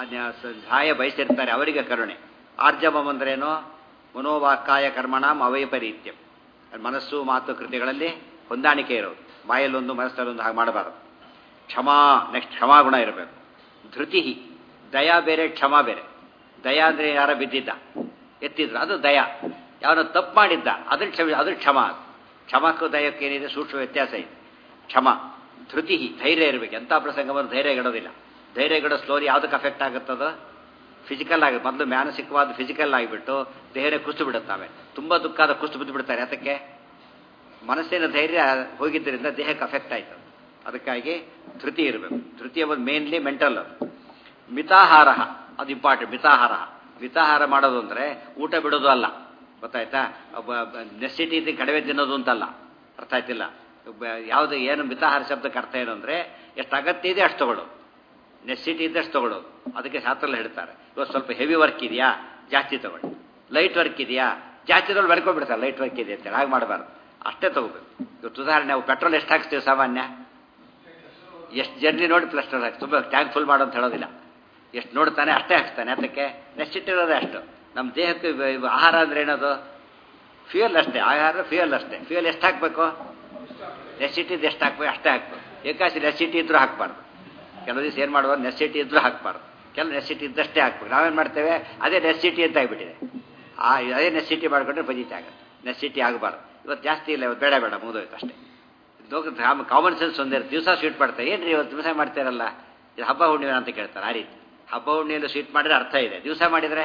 ಸಹಾಯ ಬಯಸಿರ್ತಾರೆ ಅವರಿಗೆ ಕರುಣೆ ಆರ್ಜವಂ ಅಂದ್ರೇನು ಮನೋವಾಕಾಯ ಕರ್ಮಣಾಂ ಅವೈಪರೀತ್ಯಂ ಮನಸ್ಸು ಮಾತು ಕೃತಿಗಳಲ್ಲಿ ಹೊಂದಾಣಿಕೆ ಇರೋದು ಬಾಯಲ್ಲೊಂದು ಮನಸ್ಸಲ್ಲೊಂದು ಹಾಗೆ ಮಾಡಬಾರದು ಕ್ಷಮಾ ನೆಕ್ಸ್ಟ್ ಕ್ಷಮಾಗುಣ ಇರಬೇಕು ಧೃತಿ ದಯಾ ಬೇರೆ ಕ್ಷಮಾ ಬೇರೆ ದಯಾ ಅಂದರೆ ಯಾರ ಬಿದ್ದಿದ್ದ ಎತ್ತಿದ್ರು ಅದು ದಯಾ ಯಾವನ ತಪ್ಪು ಮಾಡಿದ್ದ ಅದ್ರ ಕ್ಷಮ ಅದ್ರ ಕ್ಷಮ ಕ್ಷಮಕ್ಕೂ ದಯಕ್ಕೂ ಏನಿದೆ ಸೂಕ್ಷ್ಮ ವ್ಯತ್ಯಾಸ ಇದೆ ಕ್ಷಮ ಧೃತಿ ಧೈರ್ಯ ಇರಬೇಕು ಎಂಥ ಪ್ರಸಂಗವನ್ನು ಧೈರ್ಯ ಗಿಡೋದಿಲ್ಲ ಧೈರ್ಯ ಗಿಡೋ ಸ್ಲೋರಿ ಯಾವುದಕ್ಕೆ ಅಫೆಕ್ಟ್ ಆಗುತ್ತದೋ ಫಿಸಿಕಲ್ ಆಗಿ ಮೊದಲು ಮಾನಸಿಕವಾದ ಫಿಸಿಕಲ್ ಆಗಿಬಿಟ್ಟು ದೇಹನೇ ಕುಸ್ತು ಬಿಡುತ್ತೆ ಆಮೇಲೆ ತುಂಬ ದುಃಖ ಆದ ಕುಸ್ತು ಬಿದ್ದು ಬಿಡ್ತಾರೆ ಅದಕ್ಕೆ ಮನಸ್ಸಿನ ಧೈರ್ಯ ಹೋಗಿದ್ದರಿಂದ ದೇಹಕ್ಕೆ ಅಫೆಕ್ಟ್ ಆಯ್ತು ಅದಕ್ಕಾಗಿ ಧೃತಿ ಇರಬೇಕು ಧೃತಿ ಒಂದು ಮೇನ್ಲಿ ಮೆಂಟಲ್ ಮಿತಾಹಾರ ಅದು ಇಂಪಾರ್ಟೆಂಟ್ ಮಿತಾಹಾರ ಮಿತಾಹಾರ ಮಾಡೋದು ಅಂದರೆ ಊಟ ಬಿಡೋದು ಅಲ್ಲ ಗೊತ್ತಾಯ್ತಾ ನೆಸಿಟಿ ಕಡಿಮೆ ತಿನ್ನೋದು ಅಂತಲ್ಲ ಅರ್ಥ ಆಯ್ತಿಲ್ಲ ಯಾವುದು ಏನು ಮಿತಾಹಾರ ಶಬ್ದಕ್ಕೆ ಅರ್ಥ ಏನು ಅಂದರೆ ಎಷ್ಟು ಅಗತ್ಯ ಇದೆ ಅಷ್ಟು ತಗೊಳ್ಳೋದು ನೆಸಿಟಿ ಇದ್ದಷ್ಟು ತಗೊಳ್ಳೋದು ಅದಕ್ಕೆ ಶಾಸ್ತ್ರದಲ್ಲಿ ಹೇಳ್ತಾರೆ ಇವತ್ತು ಸ್ವಲ್ಪ ಹೆವಿ ವರ್ಕ್ ಇದೆಯಾ ಜಾಸ್ತಿ ತಗೊಳ್ಳಿ ಲೈಟ್ ವರ್ಕ್ ಇದೆಯಾ ಜಾಸ್ತಿ ತಗೊಳ್ಳಿ ಬರ್ಕೊಂಡ್ಬಿಡ್ತಾರೆ ಲೈಟ್ ವರ್ಕ್ ಇದೆ ಅಂತೇಳಿ ಹಾಗೆ ಮಾಡಬಾರ್ದು ಅಷ್ಟೇ ತಗೋಬೇಕು ಇವತ್ತು ಉದಾಹರಣೆ ನಾವು ಪೆಟ್ರೋಲ್ ಎಷ್ಟು ಹಾಕ್ತೀವಿ ಸಾಮಾನ್ಯ ಎಷ್ಟು ಜರ್ನಿ ನೋಡಿ ಪ್ಲಸ್ ಹಾಕಿ ತುಂಬ ಟ್ಯಾಂಕ್ ಫುಲ್ ಮಾಡೋ ಅಂತ ಹೇಳೋದಿಲ್ಲ ಎಷ್ಟು ನೋಡ್ತಾನೆ ಅಷ್ಟೇ ಹಾಕ್ತಾನೆ ಅದಕ್ಕೆ ನೆಚ್ಚಿಟ್ಟಿರೋದೇ ಅಷ್ಟು ನಮ್ಮ ದೇಹಕ್ಕೆ ಆಹಾರ ಅಂದ್ರೆ ಏನದು ಫ್ಯೂಯಲ್ ಅಷ್ಟೇ ಆಹಾರ ಫ್ಯೂಯಲ್ ಅಷ್ಟೇ ಫ್ಯೂಯಲ್ ಎಷ್ಟು ಹಾಕಬೇಕು ನೆಸಿಟಿದ್ದು ಎಷ್ಟು ಹಾಕ್ಬೇಕು ಅಷ್ಟೇ ಹಾಕ್ಬೇಕು ಏಕಾಸಿ ನೆಸಿಟಿ ಇದ್ರೂ ಹಾಕ್ಬಾರ್ದು ಕೆಲವು ದಿವಸ ಏನು ಮಾಡುವ ನೆಸಿಟಿ ಇದ್ರೂ ಹಾಕ್ಬಾರ್ದು ಕೆಲವು ನೆಸಿಟಿ ಇದ್ದಷ್ಟೇ ಹಾಕ್ಬೇಕು ನಾವೇನು ಮಾಡ್ತೇವೆ ಅದೇ ನೆಸಿಟಿ ಅಂತ ಆಗಿಬಿಟ್ಟಿದೆ ಆ ಅದೇ ನೆಸಿಟಿ ಮಾಡ್ಕೊಂಡ್ರೆ ಬಜೀತಿ ಆಗುತ್ತೆ ನೆಸಿಟಿ ಆಗಬಾರ್ದು ಇವತ್ತು ಜಾಸ್ತಿ ಇಲ್ಲ ಇವತ್ತು ಬೇಡ ಬೇಡ ಮುಗಿದೋಯ್ತು ಅಷ್ಟೇ ಕಾಮನ್ ಸೆನ್ಸ್ ಒಂದೇ ದಿವಸ ಸ್ವೀಟ್ ಮಾಡ್ತಾರೆ ಏನ್ರಿ ಇವತ್ತು ದಿವಸ ಮಾಡ್ತಾರಲ್ಲ ಇದು ಹಬ್ಬ ಹುಣ್ಣಿಮೆ ಅಂತ ಕೇಳ್ತಾರೆ ಆ ರೀತಿ ಹಬ್ಬ ಹುಣ್ಣಿಮೆಯಲ್ಲಿ ಸ್ವೀಟ್ ಮಾಡಿದ್ರೆ ಅರ್ಥ ಇದೆ ದಿವಸ ಮಾಡಿದರೆ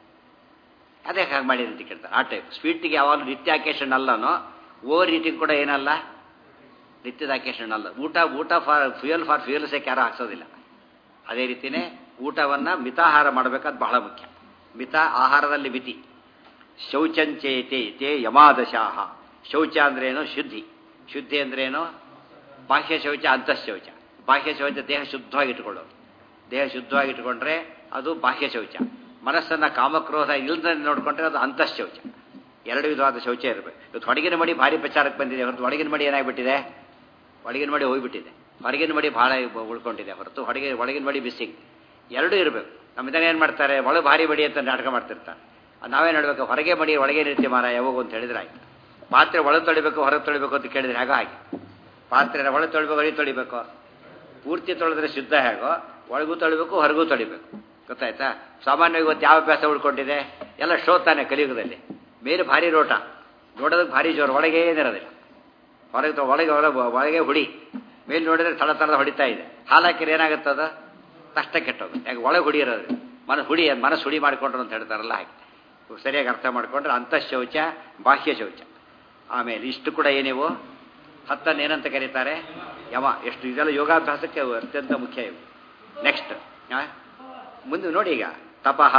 ಅದೇ ಹಾಗೆ ಮಾಡಿರಿ ಅಂತ ಕೇಳ್ತಾರೆ ಆ ಟೈಪ್ ಸ್ವೀಟಿಗೆ ಯಾವಾಗಲೂ ನಿತ್ಯ ಅಕೇಶನ್ ಅಲ್ಲನೋ ಓವರ್ ಈಟಿಂಗ್ ಕೂಡ ಏನಲ್ಲ ನಿತ್ಯದ ಅಕೇಶನ್ ಅಲ್ಲ ಊಟ ಊಟ for fuel for fuel sake ಯಾರೂ ಹಾಕ್ಸೋದಿಲ್ಲ ಅದೇ ರೀತಿಯೇ ಊಟವನ್ನು ಮಿತಾಹಾರ ಮಾಡಬೇಕಾದ್ ಬಹಳ ಮುಖ್ಯ ಮಿತ ಆಹಾರದಲ್ಲಿ ಮಿತಿ ಶೌಚಂಚೇತೆ ತೇ ಯಮಾದಶಾಹ ಶೌಚ ಅಂದ್ರೇನು ಶುದ್ಧಿ ಶುದ್ಧಿ ಅಂದ್ರೇನು ಬಾಹ್ಯ ಶೌಚ ಅಂತಃಶೌಚ ಬಾಹ್ಯ ಶೌಚ ದೇಹ ಶುದ್ಧವಾಗಿಟ್ಕೊಳ್ಳೋದು ದೇಹ ಶುದ್ಧವಾಗಿಟ್ಕೊಂಡ್ರೆ ಅದು ಬಾಹ್ಯ ಶೌಚ ಮನಸ್ಸನ್ನು ಕಾಮಕ್ರೋಧ ಇಲ್ಲದೆ ನೋಡಿಕೊಂಡ್ರೆ ಅದು ಅಂತಃಶೌಚ ಎರಡು ವಿಧವಾದ ಶೌಚ ಇರಬೇಕು ಇವತ್ತು ಹೊಡಗಿನ ಮಡಿ ಭಾರಿ ಪ್ರಚಾರಕ್ಕೆ ಬಂದಿದೆ ಹೊರತು ಹೊಡಗಿನ ಮಡಿ ಏನಾಗ್ಬಿಟ್ಟಿದೆ ಒಳಗಿನ ಮಡಿ ಹೋಗ್ಬಿಟ್ಟಿದೆ ಹೊರಗಿನ ಮಡಿ ಭಾಳ ಉಳ್ಕೊಂಡಿದೆ ಹೊರತು ಹೊಡಗೆ ಒಳಗಿನ ಮಡಿ ಮಿಸ್ಸಿಂಗ್ ಎರಡೂ ಇರಬೇಕು ನಮ್ಮ ಇದನ್ನ ಏನು ಮಾಡ್ತಾರೆ ಒಳ ಭಾರಿ ಮಡಿ ಅಂತ ನಾಟಕ ಮಾಡ್ತಿರ್ತಾರೆ ನಾವೇನು ಹೇಳ್ಬೇಕು ಹೊರಗೆ ಮಡಿ ಒಳಗೆ ರೀತಿ ಮಾರ ಯಾವಾಗ ಅಂತ ಹೇಳಿದ್ರೆ ಆಯ್ತು ಪಾತ್ರೆ ಒಳಗೆ ತೊಳಿಬೇಕು ಹೊರಗೆ ತೊಳಿಬೇಕು ಅಂತ ಕೇಳಿದ್ರೆ ಹೇಗೋ ಹಾಗೆ ಪಾತ್ರೆ ಒಳಗೆ ತೊಳಿಬೇಕು ಹೊರಗೆ ತೊಳಿಬೇಕು ಪೂರ್ತಿ ತೊಳೆದ್ರೆ ಶುದ್ಧ ಹೇಗೋ ಒಳಗೂ ತೊಳಿಬೇಕು ಹೊರಗೂ ತೊಳಿಬೇಕು ಗೊತ್ತಾಯ್ತಾ ಸಾಮಾನ್ಯವಾಗಿ ಇವತ್ತು ಯಾವ ಅಭ್ಯಾಸ ಉಳ್ಕೊಂಡಿದೆ ಎಲ್ಲ ಶೋ ತಾನೆ ಕಲಿಯುಗದಲ್ಲಿ ಮೇಲೆ ಭಾರಿ ರೋಟ ನೋಡೋದಕ್ಕೆ ಭಾರಿ ಜೋರು ಒಳಗೆ ಏನಿರೋದಿಲ್ಲ ಹೊರಗೆ ಒಳಗೆ ಒಳಗೆ ಒಳಗೆ ಹುಡಿ ಮೇಲೆ ನೋಡಿದ್ರೆ ತಳ ತಳದ ಹೊಡಿತಾ ಇದೆ ಹಾಲು ಹಾಕಿದ್ರೆ ಏನಾಗುತ್ತದ ಕಷ್ಟ ಕೆಟ್ಟೋದು ಯಾಕೆ ಒಳಗೆ ಹುಡಿ ಇರೋದು ಮನಸ್ಸು ಹುಡಿ ಮನಸ್ಸು ಹುಡಿ ಮಾಡಿಕೊಂಡ್ರು ಅಂತ ಹೇಳ್ತಾರಲ್ಲ ಹಾಗೆ ಸರಿಯಾಗಿ ಅರ್ಥ ಮಾಡಿಕೊಂಡ್ರೆ ಅಂತಃಶೌಚ ಬಾಹ್ಯ ಶೌಚ ಆಮೇಲೆ ಇಷ್ಟು ಕೂಡ ಏನಿವು ಹತ್ತನ್ನು ಏನಂತ ಕರೀತಾರೆ ಯಮ ಎಷ್ಟು ಇದೆಲ್ಲ ಯೋಗಾಭ್ಯಾಸಕ್ಕೆ ಅತ್ಯಂತ ಮುಖ್ಯ ಇವು ನೆಕ್ಸ್ಟ್ ಮುಂದೆ ನೋಡಿ ಈಗ ತಪಃ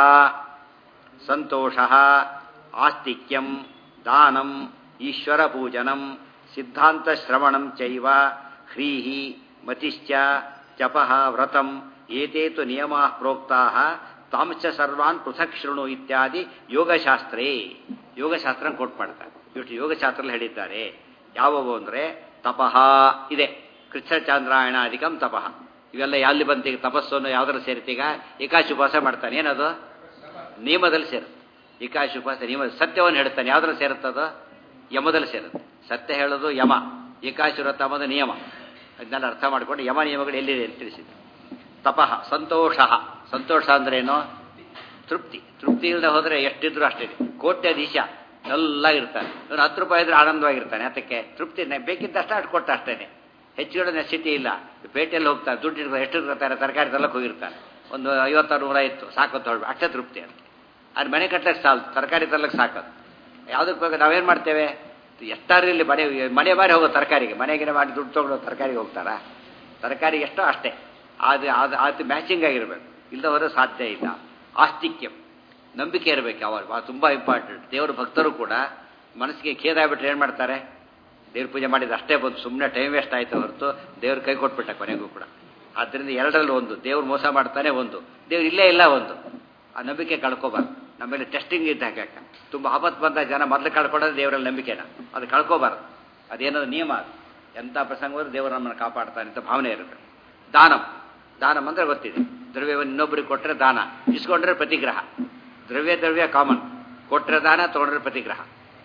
ಸಂತೋಷ ಆಸ್ತಿಕ್ಯಂ ದಾನಂ ಈಶ್ವರ ಪೂಜನಂ ಸಿದ್ಧಾಂತ ಶ್ರವಣಂ ಚೈವ ಹ್ರೀಹಿ ಮತಿಶ್ಚ ಜಪಃ ವ್ರತಂ ಏತೇತು ನಿಯಮ ಪ್ರೋಕ್ತಾ ತಾಂಶ ಸರ್ವಾನ್ ಪೃಥಕ್ ಶೃಣು ಇತ್ಯಾದಿ ಯೋಗಶಾಸ್ತ್ರೇ ಯೋಗಶಾಸ್ತ್ರ ಕೋಟ್ ಮಾಡ್ತಾರೆ ಇಷ್ಟು ಯೋಗಶಾಸ್ತ್ರದಲ್ಲಿ ಹೇಳಿದ್ದಾರೆ ಯಾವುವು ಅಂದರೆ ತಪಃ ಇದೆ ಕೃಷ್ಣ ಚಾಂದ್ರಾಯಣಾಧಿಕಂ ತಪಃ ಇವೆಲ್ಲ ಎಲ್ಲಿ ಬಂತೀಗ ತಪಸ್ಸನ್ನು ಯಾವ್ದಾರು ಸೇರಿತೀಗ ಏಕಾಶಿ ಉಪವಾಸ ಮಾಡ್ತಾನೆ ಏನದು ನಿಯಮದಲ್ಲಿ ಸೇರು ಏಕಾಶಿ ಉಪವಾಸ ನಿಯಮ ಸತ್ಯವನ್ನು ಹೇಳ್ತಾನೆ ಯಾವ್ದ್ರಲ್ಲಿ ಸೇರುತ್ತದೋ ಯಮದಲ್ಲಿ ಸೇರುತ್ತೆ ಸತ್ಯ ಹೇಳೋದು ಯಮ ಏಕಾಶಿ ವ್ರತ ಅನ್ನೋದು ನಿಯಮ ಅದನ್ನೆಲ್ಲ ಅರ್ಥ ಮಾಡಿಕೊಂಡು ಯಮ ನಿಯಮಗಳು ಎಲ್ಲಿದೆ ಅಂತ ತಿಳಿಸಿದೆ ತಪಃ ಸಂತೋಷ ಸಂತೋಷ ಅಂದ್ರೇನು ತೃಪ್ತಿ ತೃಪ್ತಿ ಇಲ್ಲದೆ ಹೋದ್ರೆ ಎಷ್ಟಿದ್ರು ಅಷ್ಟೇ ಕೋಟ್ಯಾಧೀಶ ಎಲ್ಲ ಇರ್ತಾನೆ ಇವನು ಹತ್ತು ರೂಪಾಯಿ ಇದ್ರೆ ಆನಂದವಾಗಿರ್ತಾನೆ ಅದಕ್ಕೆ ತೃಪ್ತಿ ಬೇಕಿದ್ದಷ್ಟು ಅಷ್ಟು ಕೊಟ್ಟ ಅಷ್ಟೇನೆ ಹೆಚ್ಚುಗಳ ನೆಸಿಟಿ ಇಲ್ಲ ಪೇಟೆಯಲ್ಲಿ ಹೋಗ್ತಾನೆ ದುಡ್ಡು ಇರ್ತಾರೆ ಎಷ್ಟು ಇರ್ತಾರೆ ತರಕಾರಿ ತರಕ್ಕೆ ಹೋಗಿರ್ತಾನೆ ಒಂದು ಐವತ್ತಾರು ನೂರ ಇತ್ತು ಸಾಕು ಹೊರಡು ಅಷ್ಟೇ ತೃಪ್ತಿ ಅಂತ ಅದು ಮನೆ ಕಟ್ಟಕ್ಕೆ ಸಾಲು ತರಕಾರಿ ತರ್ಲಕ್ಕೆ ಸಾಕೋದು ಯಾವುದಕ್ಕೆ ಹೋಗಿ ನಾವೇನು ಮಾಡ್ತೇವೆ ಎಷ್ಟಾರು ಇಲ್ಲಿ ಮನೆ ಮನೆ ಬಾರಿ ಹೋಗೋ ತರಕಾರಿಗೆ ಮನೆಗೆ ಮಾಡಿ ದುಡ್ಡು ತೊಗೊಂಡು ತರಕಾರಿಗೆ ಹೋಗ್ತಾರಾ ತರಕಾರಿ ಎಷ್ಟೋ ಅಷ್ಟೇ ಅದು ಅದು ಅದು ಮ್ಯಾಚಿಂಗ್ ಆಗಿರ್ಬೇಕು ಇಲ್ಲದ ಹೋದ್ರೆ ಸಾಧ್ಯ ಇಲ್ಲ ಆಸ್ತಿಕ್ಯಂ ನಂಬಿಕೆ ಇರಬೇಕು ಯಾವಾಗ ತುಂಬ ಇಂಪಾರ್ಟೆಂಟ್ ದೇವರ ಭಕ್ತರು ಕೂಡ ಮನಸ್ಸಿಗೆ ಖೇದ ಆಗ್ಬಿಟ್ರೆ ಏನು ಮಾಡ್ತಾರೆ ದೇವ್ರ ಪೂಜೆ ಮಾಡಿದ ಅಷ್ಟೇ ಬಂದು ಸುಮ್ಮನೆ ಟೈಮ್ ವೇಸ್ಟ್ ಆಯ್ತು ಹೊರತು ದೇವ್ರ ಕೈ ಕೊಟ್ಬಿಟ್ಟ ಕೊನೆಗೂ ಕೂಡ ಆದ್ದರಿಂದ ಎರಡರಲ್ಲಿ ಒಂದು ದೇವ್ರು ಮೋಸ ಮಾಡ್ತಾನೆ ಒಂದು ದೇವ್ರು ಇಲ್ಲೇ ಇಲ್ಲ ಒಂದು ಆ ನಂಬಿಕೆ ಕಳ್ಕೊಬಾರ್ದು ನಮ್ಮಲ್ಲಿ ಟೆಸ್ಟಿಂಗ್ ಇದ್ದಾಗ ತುಂಬ ಆಪತ್ತು ಬಂದ ಜನ ಮೊದಲು ಕಳ್ಕೊಳ್ಳೋದು ದೇವರಲ್ಲಿ ನಂಬಿಕೆನ ಅದು ಕಳ್ಕೊಬಾರ್ದು ಅದೇನದು ನಿಯಮ ಅದು ಎಂಥ ಪ್ರಸಂಗವಾದ್ರೂ ದೇವರು ನಮ್ಮನ್ನು ಕಾಪಾಡ್ತಾನೆ ಅಂತ ಭಾವನೆ ಇರುತ್ತೆ ದಾನಂ ದಾನಂ ಅಂದರೆ ಗೊತ್ತಿದೆ ದ್ರವ್ಯವನ್ನು ಇನ್ನೊಬ್ಬರಿಗೆ ಕೊಟ್ಟರೆ ದಾನ ಇಸ್ಕೊಂಡ್ರೆ ಪ್ರತಿಗ್ರಹ ದ್ರವ್ಯ ದ್ರವ್ಯ ಕಾಮನ್ ಕೊಟ್ಟರೆ ದಾನ ತೊಗೊಂಡ್ರೆ ಪ್ರತಿಗ್ರಹ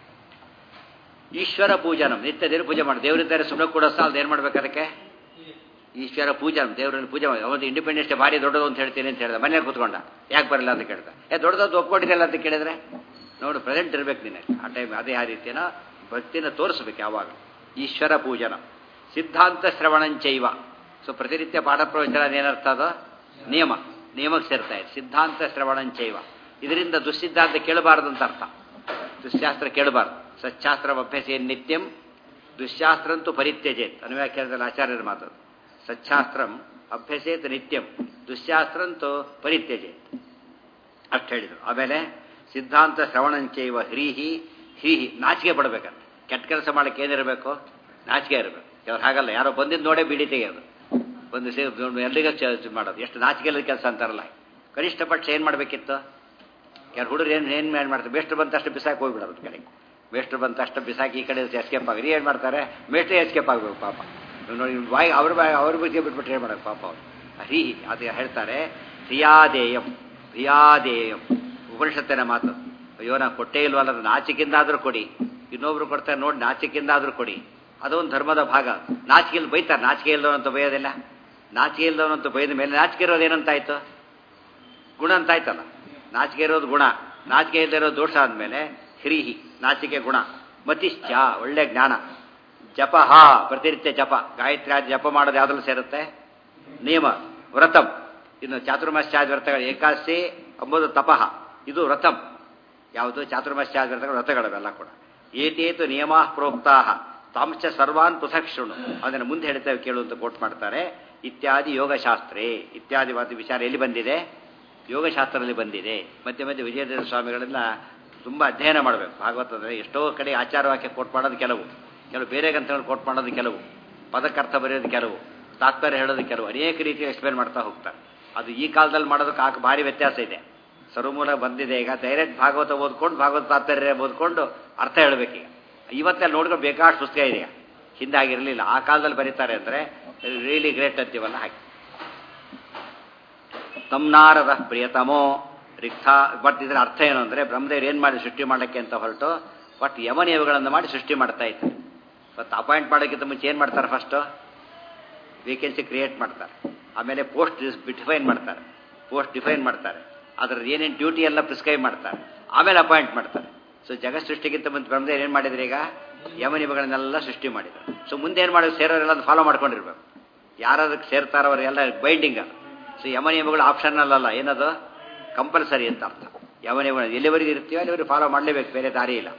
ಈಶ್ವರ ಪೂಜನಂ ನಿತ್ಯ ದೇವ್ರ ಪೂಜೆ ಮಾಡಿ ದೇವರಿದ್ದಾರೆ ಸುಮ್ಮನೆ ಕೂಡ ಸಾಲ ಏನು ಮಾಡ್ಬೇಕು ಅದಕ್ಕೆ ಈಶ್ವರ ಪೂಜಾ ದೇವರಲ್ಲಿ ಪೂಜೆ ಮಾಡಿ ಅವತ್ತು ಇಂಡಿಪೆಂಡೆನ್ಸ್ ಡೇ ಭಾರಿ ದೊಡ್ಡದು ಅಂತ ಹೇಳ್ತೀನಿ ಅಂತ ಹೇಳಿದ ಮನೇಲಿ ಕೂತ್ಕೊಂಡ ಯಾಕೆ ಬರಲ್ಲ ಅಂತ ಕೇಳ್ದ ಏ ದೊಡ್ಡದು ಒಪ್ಕೊಂಡಿದ್ದಲ್ಲ ಅಂತ ಕೇಳಿದ್ರೆ ನೋಡು ಪ್ರೆಸೆಂಟ್ ಇರ್ಬೇಕು ನೀನು ಆ ಟೈಮ್ ಅದೇ ಆ ರೀತಿಯ ಭಕ್ತಿನ ತೋರಿಸ್ಬೇಕು ಯಾವಾಗ ಈಶ್ವರ ಪೂಜನ ಸಿದ್ಧಾಂತ ಶ್ರವಣಂಚೈವ ಸೊ ಪ್ರತಿನಿತ್ಯ ಪಾಠ ಪ್ರವಚನ ಏನರ್ಥ ಅದು ನಿಯಮ ನಿಯಮಕ್ಕೆ ಸೇರ್ತಾ ಇದೆ ಸಿದ್ಧಾಂತ ಶ್ರವಣಂಚೈವ ಇದರಿಂದ ದುಸ್ಸಿದ್ಧಾಂತ ಕೇಳಬಾರದು ಅಂತ ಅರ್ಥ ದುಶ್ಶಾಸ್ತ್ರ ಕೇಳಬಾರ್ದು ಸಚ್ಚಾಸ್ತ್ರ ಅಭ್ಯಾಸ ಏನು ನಿತ್ಯಂ ದುಶ್ಶಾಸ್ತ್ರಂತೂ ಪರಿತ್ಯಜೇತ್ ಅನ್ವ್ಯಾಖ್ಯಾನದಲ್ಲಿ ಆಚಾರ್ಯರ ಮಾತು ಸಚ್ಛಾಸ್ತ್ರಂ ಅಭ್ಯಸೇತ್ ನಿತ್ಯಂ ದುಶ್ಶಾಸ್ತ್ರಂತೂ ಪರಿತ್ಯಜೇತ್ ಅಷ್ಟು ಹೇಳಿದರು ಆಮೇಲೆ ಸಿದ್ಧಾಂತ ಶ್ರವಣಂಚೈವ ಹ್ರೀಹಿ ಹ್ರೀಹಿ ನಾಚಿಕೆ ಪಡಬೇಕಂತ ಕೆಟ್ಟ ಕೆಲಸ ಮಾಡಕ್ಕೆ ಏನಿರಬೇಕು ನಾಚಿಕೆ ಇರಬೇಕು ಇವ್ರು ಹಾಗಲ್ಲ ಯಾರೋ ಬಂದಿದ್ದು ನೋಡೇ ಬಿಡಿ ತೆಗೆಯೋದು ಒಂದು ಸೇ ಎಲ್ಲಿಗ ಮಾಡೋದು ಎಷ್ಟು ನಾಚಿಕೆ ಕೆಲಸ ಅಂತಾರಲ್ಲ ಕನಿಷ್ಠ ಪಕ್ಷ ಏನು ಮಾಡಬೇಕಿತ್ತು ಯಾರು ಹುಡುಗರು ಏನು ಏನು ಏನು ಮಾಡ್ತಾರೆ ಮೇಷ್ಟ್ರು ಬಂದ ತಕ್ಷಣ ಬಿಸಾಕಿ ಹೋಗ್ಬಿಡೋದು ಕಡೆ ಮೇಷ್ಟ್ರು ಬಂದ ತಕ್ಷಣ ಬಿಸಾಕಿ ಈ ಕಡೆ ಎಸ್ಕೇಪ್ ಆಗಿ ಏನು ಮಾಡ್ತಾರೆ ಮೇಷ್ಟ್ರೇ ಎಸ್ಕೇಪ್ ಆಗಬೇಕು ಪಾಪ ನೋಡಿ ಬಾಯಿ ಅವ್ರ ಬಾಯಿ ಅವ್ರ ಬಗ್ಗೆ ಬಿಟ್ಬಿಟ್ರೆ ಏನು ಮಾಡೋದು ಪಾಪ ಅವ್ರು ಹರಿ ಅದು ಹೇಳ್ತಾರೆ ಪ್ರಿಯಾದೇಯಂ ಪ್ರಿಯಾದೇಯಂ ಉಪನಿಷತ್ತಿನ ಮಾತು ಅಯ್ಯೋ ನಾ ಕೊಟ್ಟೇ ಇಲ್ವಲ್ಲ ನಾಚಿಕೆಯಿಂದಾದರೂ ಕೊಡಿ ಇನ್ನೊಬ್ರು ಕೊಡ್ತಾರೆ ನೋಡಿ ನಾಚಿಕೆಯಿಂದಾದರೂ ಕೊಡಿ ಅದೊಂದು ಧರ್ಮದ ಭಾಗ ನಾಚಿಕೆ ಇಲ್ಲಿ ಬೈತಾರೆ ನಾಚಿಕೆ ಇಲ್ದವನಂತ ಬೈಯೋದಿಲ್ಲ ನಾಚಿಕೆ ಇಲ್ದವನಂತ ಬೈದ ಮೇಲೆ ನಾಚಿಕೆ ಇರೋದು ಏನಂತಾಯ್ತು ಗುಣ ಅಂತಾಯ್ತಲ್ಲ ನಾಚಿಕೆ ಇರೋದು ಗುಣ ನಾಚಿಕೆ ಇಲ್ಲದೆ ದೋಷ ಆದಮೇಲೆ ಹ್ರೀಹಿ ನಾಚಿಕೆ ಗುಣ ಮತಿಶ್ಚ ಒಳ್ಳೆ ಜ್ಞಾನ ಜಪ ಹಾ ಪ್ರತಿನಿತ್ಯ ಜಪ ಗಾಯತ್ರಿ ಆದಿ ಜಪ ಮಾಡೋದು ಯಾವ್ದ್ರಲ್ಲಿ ಸೇರುತ್ತೆ ನಿಯಮ ವ್ರತಂ ಇನ್ನು ಚಾತುರ್ಮಾಸ್ಯಾದಿ ವ್ರತಗಳು ಏಕಾದಶಿ ಅಂಬುದು ತಪಃ ಇದು ವ್ರತಂ ಯಾವುದು ಚಾತುರ್ಮಾಸ್ಯಾದಿ ವ್ರತಗಳು ವ್ರತಗಳವೆಲ್ಲ ಕೂಡ ಏತೇತು ನಿಯಮಾ ಪ್ರೋಕ್ತಾ ತಾಂಶ ಸರ್ವಾನ್ ಪೃಥಕ್ ಶೃಣು ಅದನ್ನು ಮುಂದೆ ಹೇಳ್ತೇವೆ ಕೇಳು ಅಂತ ಕೋಟ್ ಮಾಡ್ತಾರೆ ಇತ್ಯಾದಿ ಯೋಗಶಾಸ್ತ್ರೇ ಇತ್ಯಾದಿ ವಿಚಾರ ಎಲ್ಲಿ ಬಂದಿದೆ ಯೋಗಶಾಸ್ತ್ರದಲ್ಲಿ ಬಂದಿದೆ ಮಧ್ಯೆ ಮಧ್ಯೆ ವಿಜಯದೇವ ಸ್ವಾಮಿಗಳೆಲ್ಲ ತುಂಬ ಅಧ್ಯಯನ ಮಾಡಬೇಕು ಭಾಗವತದಲ್ಲಿ ಎಷ್ಟೋ ಕಡೆ ಆಚಾರ ವಾಕ್ಯ ಕೋಟ್ ಮಾಡೋದು ಕೆಲವು ಕೆಲವು ಬೇರೆ ಗ್ರಂಥಗಳು ಕೋಟ್ ಮಾಡೋದು ಕೆಲವು ಪದಕ್ಕರ್ಥ ಬರೆಯೋದು ಕೆಲವು ತಾತ್ಪರ್ಯ ಹೇಳೋದು ಕೆಲವು ಅನೇಕ ರೀತಿ ಎಕ್ಸ್ಪ್ಲೇನ್ ಮಾಡ್ತಾ ಹೋಗ್ತಾರೆ ಅದು ಈ ಕಾಲದಲ್ಲಿ ಮಾಡೋದಕ್ಕೆ ಆಗ ಭಾರಿ ವ್ಯತ್ಯಾಸ ಇದೆ ಸರ್ವಮೂಲ ಬಂದಿದೆ ಈಗ ಡೈರೆಕ್ಟ್ ಭಾಗವತ ಓದ್ಕೊಂಡು ಭಾಗವತ ತಾತ್ಪರ್ಯ ಓದ್ಕೊಂಡು ಅರ್ಥ ಹೇಳಬೇಕೀಗ ಇವತ್ತೆಲ್ಲ ನೋಡ್ಕೊಂಡು ಬೇಕಾಷ್ಟು ಪುಸ್ತಕ ಇದೆ ಹಿಂದೆ ಆಗಿರಲಿಲ್ಲ ಆ ಕಾಲದಲ್ಲಿ ಬರೀತಾರೆ ಅಂದರೆ ರಿಯಲಿ ಗ್ರೇಟ್ ಅಂತೀವಲ್ಲ ಹಾಗೆ ತಮ್ನಾರದ ಪ್ರಿಯತಮೋ ರಿಕ್ತ ಬಟ್ ಇದರ ಅರ್ಥ ಏನು ಅಂದರೆ ಬ್ರಹ್ಮದೇವ್ರು ಏನು ಮಾಡಿ ಸೃಷ್ಟಿ ಮಾಡಕ್ಕೆ ಅಂತ ಹೊರಟು ಬಟ್ ಯಮನಿಯಮಗಳನ್ನು ಮಾಡಿ ಸೃಷ್ಟಿ ಮಾಡ್ತಾ ಇದ್ದಾರೆ ಮತ್ತು ಅಪಾಯಿಂಟ್ ಮಾಡೋಕ್ಕಿಂತ ಮುಂಚೆ ಏನು ಮಾಡ್ತಾರೆ ಫಸ್ಟು ವೇಕೆನ್ಸಿ ಕ್ರಿಯೇಟ್ ಮಾಡ್ತಾರೆ ಆಮೇಲೆ ಪೋಸ್ಟ್ ಡಿಫೈನ್ ಮಾಡ್ತಾರೆ ಪೋಸ್ಟ್ ಡಿಫೈನ್ ಮಾಡ್ತಾರೆ ಅದ್ರದ್ದು ಏನೇನು ಡ್ಯೂಟಿ ಎಲ್ಲ ಪ್ರಿಸ್ಕ್ರೈಬ್ ಮಾಡ್ತಾರೆ ಆಮೇಲೆ ಅಪಾಯಿಂಟ್ ಮಾಡ್ತಾರೆ ಸೊ ಜಗತ್ ಸೃಷ್ಟಿಗಿಂತ ಮುಂಚೆ ಬ್ರಹ್ಮದೇವ್ರು ಏನು ಮಾಡಿದ್ರು ಈಗ ಯಮನಿಯಮಗಳನ್ನೆಲ್ಲ ಸೃಷ್ಟಿ ಮಾಡಿದ್ರು ಸೊ ಮುಂದೆ ಏನು ಮಾಡಿದ್ರು ಸೇರೋರೆಲ್ಲ ಅದು ಫಾಲೋ ಮಾಡ್ಕೊಂಡಿರ್ಬೇಕು ಯಾರದಕ್ಕೆ ಸೇರ್ತಾರೋ ಅವರೆಲ್ಲ ಬೈಂಡಿಂಗ್ ಅದು ಸೊ ಯಮನಿಯಮಗಳು ಆಪ್ಷನಲ್ ಅಲ್ಲ ಏನದು ಕಂಪಲ್ಸರಿ ಅಂತ ಅರ್ಥ ಯಮನಿಯಮಗಳು ಎಲ್ಲಿವರೆಗೆ ಇರ್ತೀವೋ ಅಲ್ಲಿವರೆಗೆ ಫಾಲೋ ಮಾಡಲೇಬೇಕು ಬೇರೆ ದಾರಿ ಇಲ್ಲ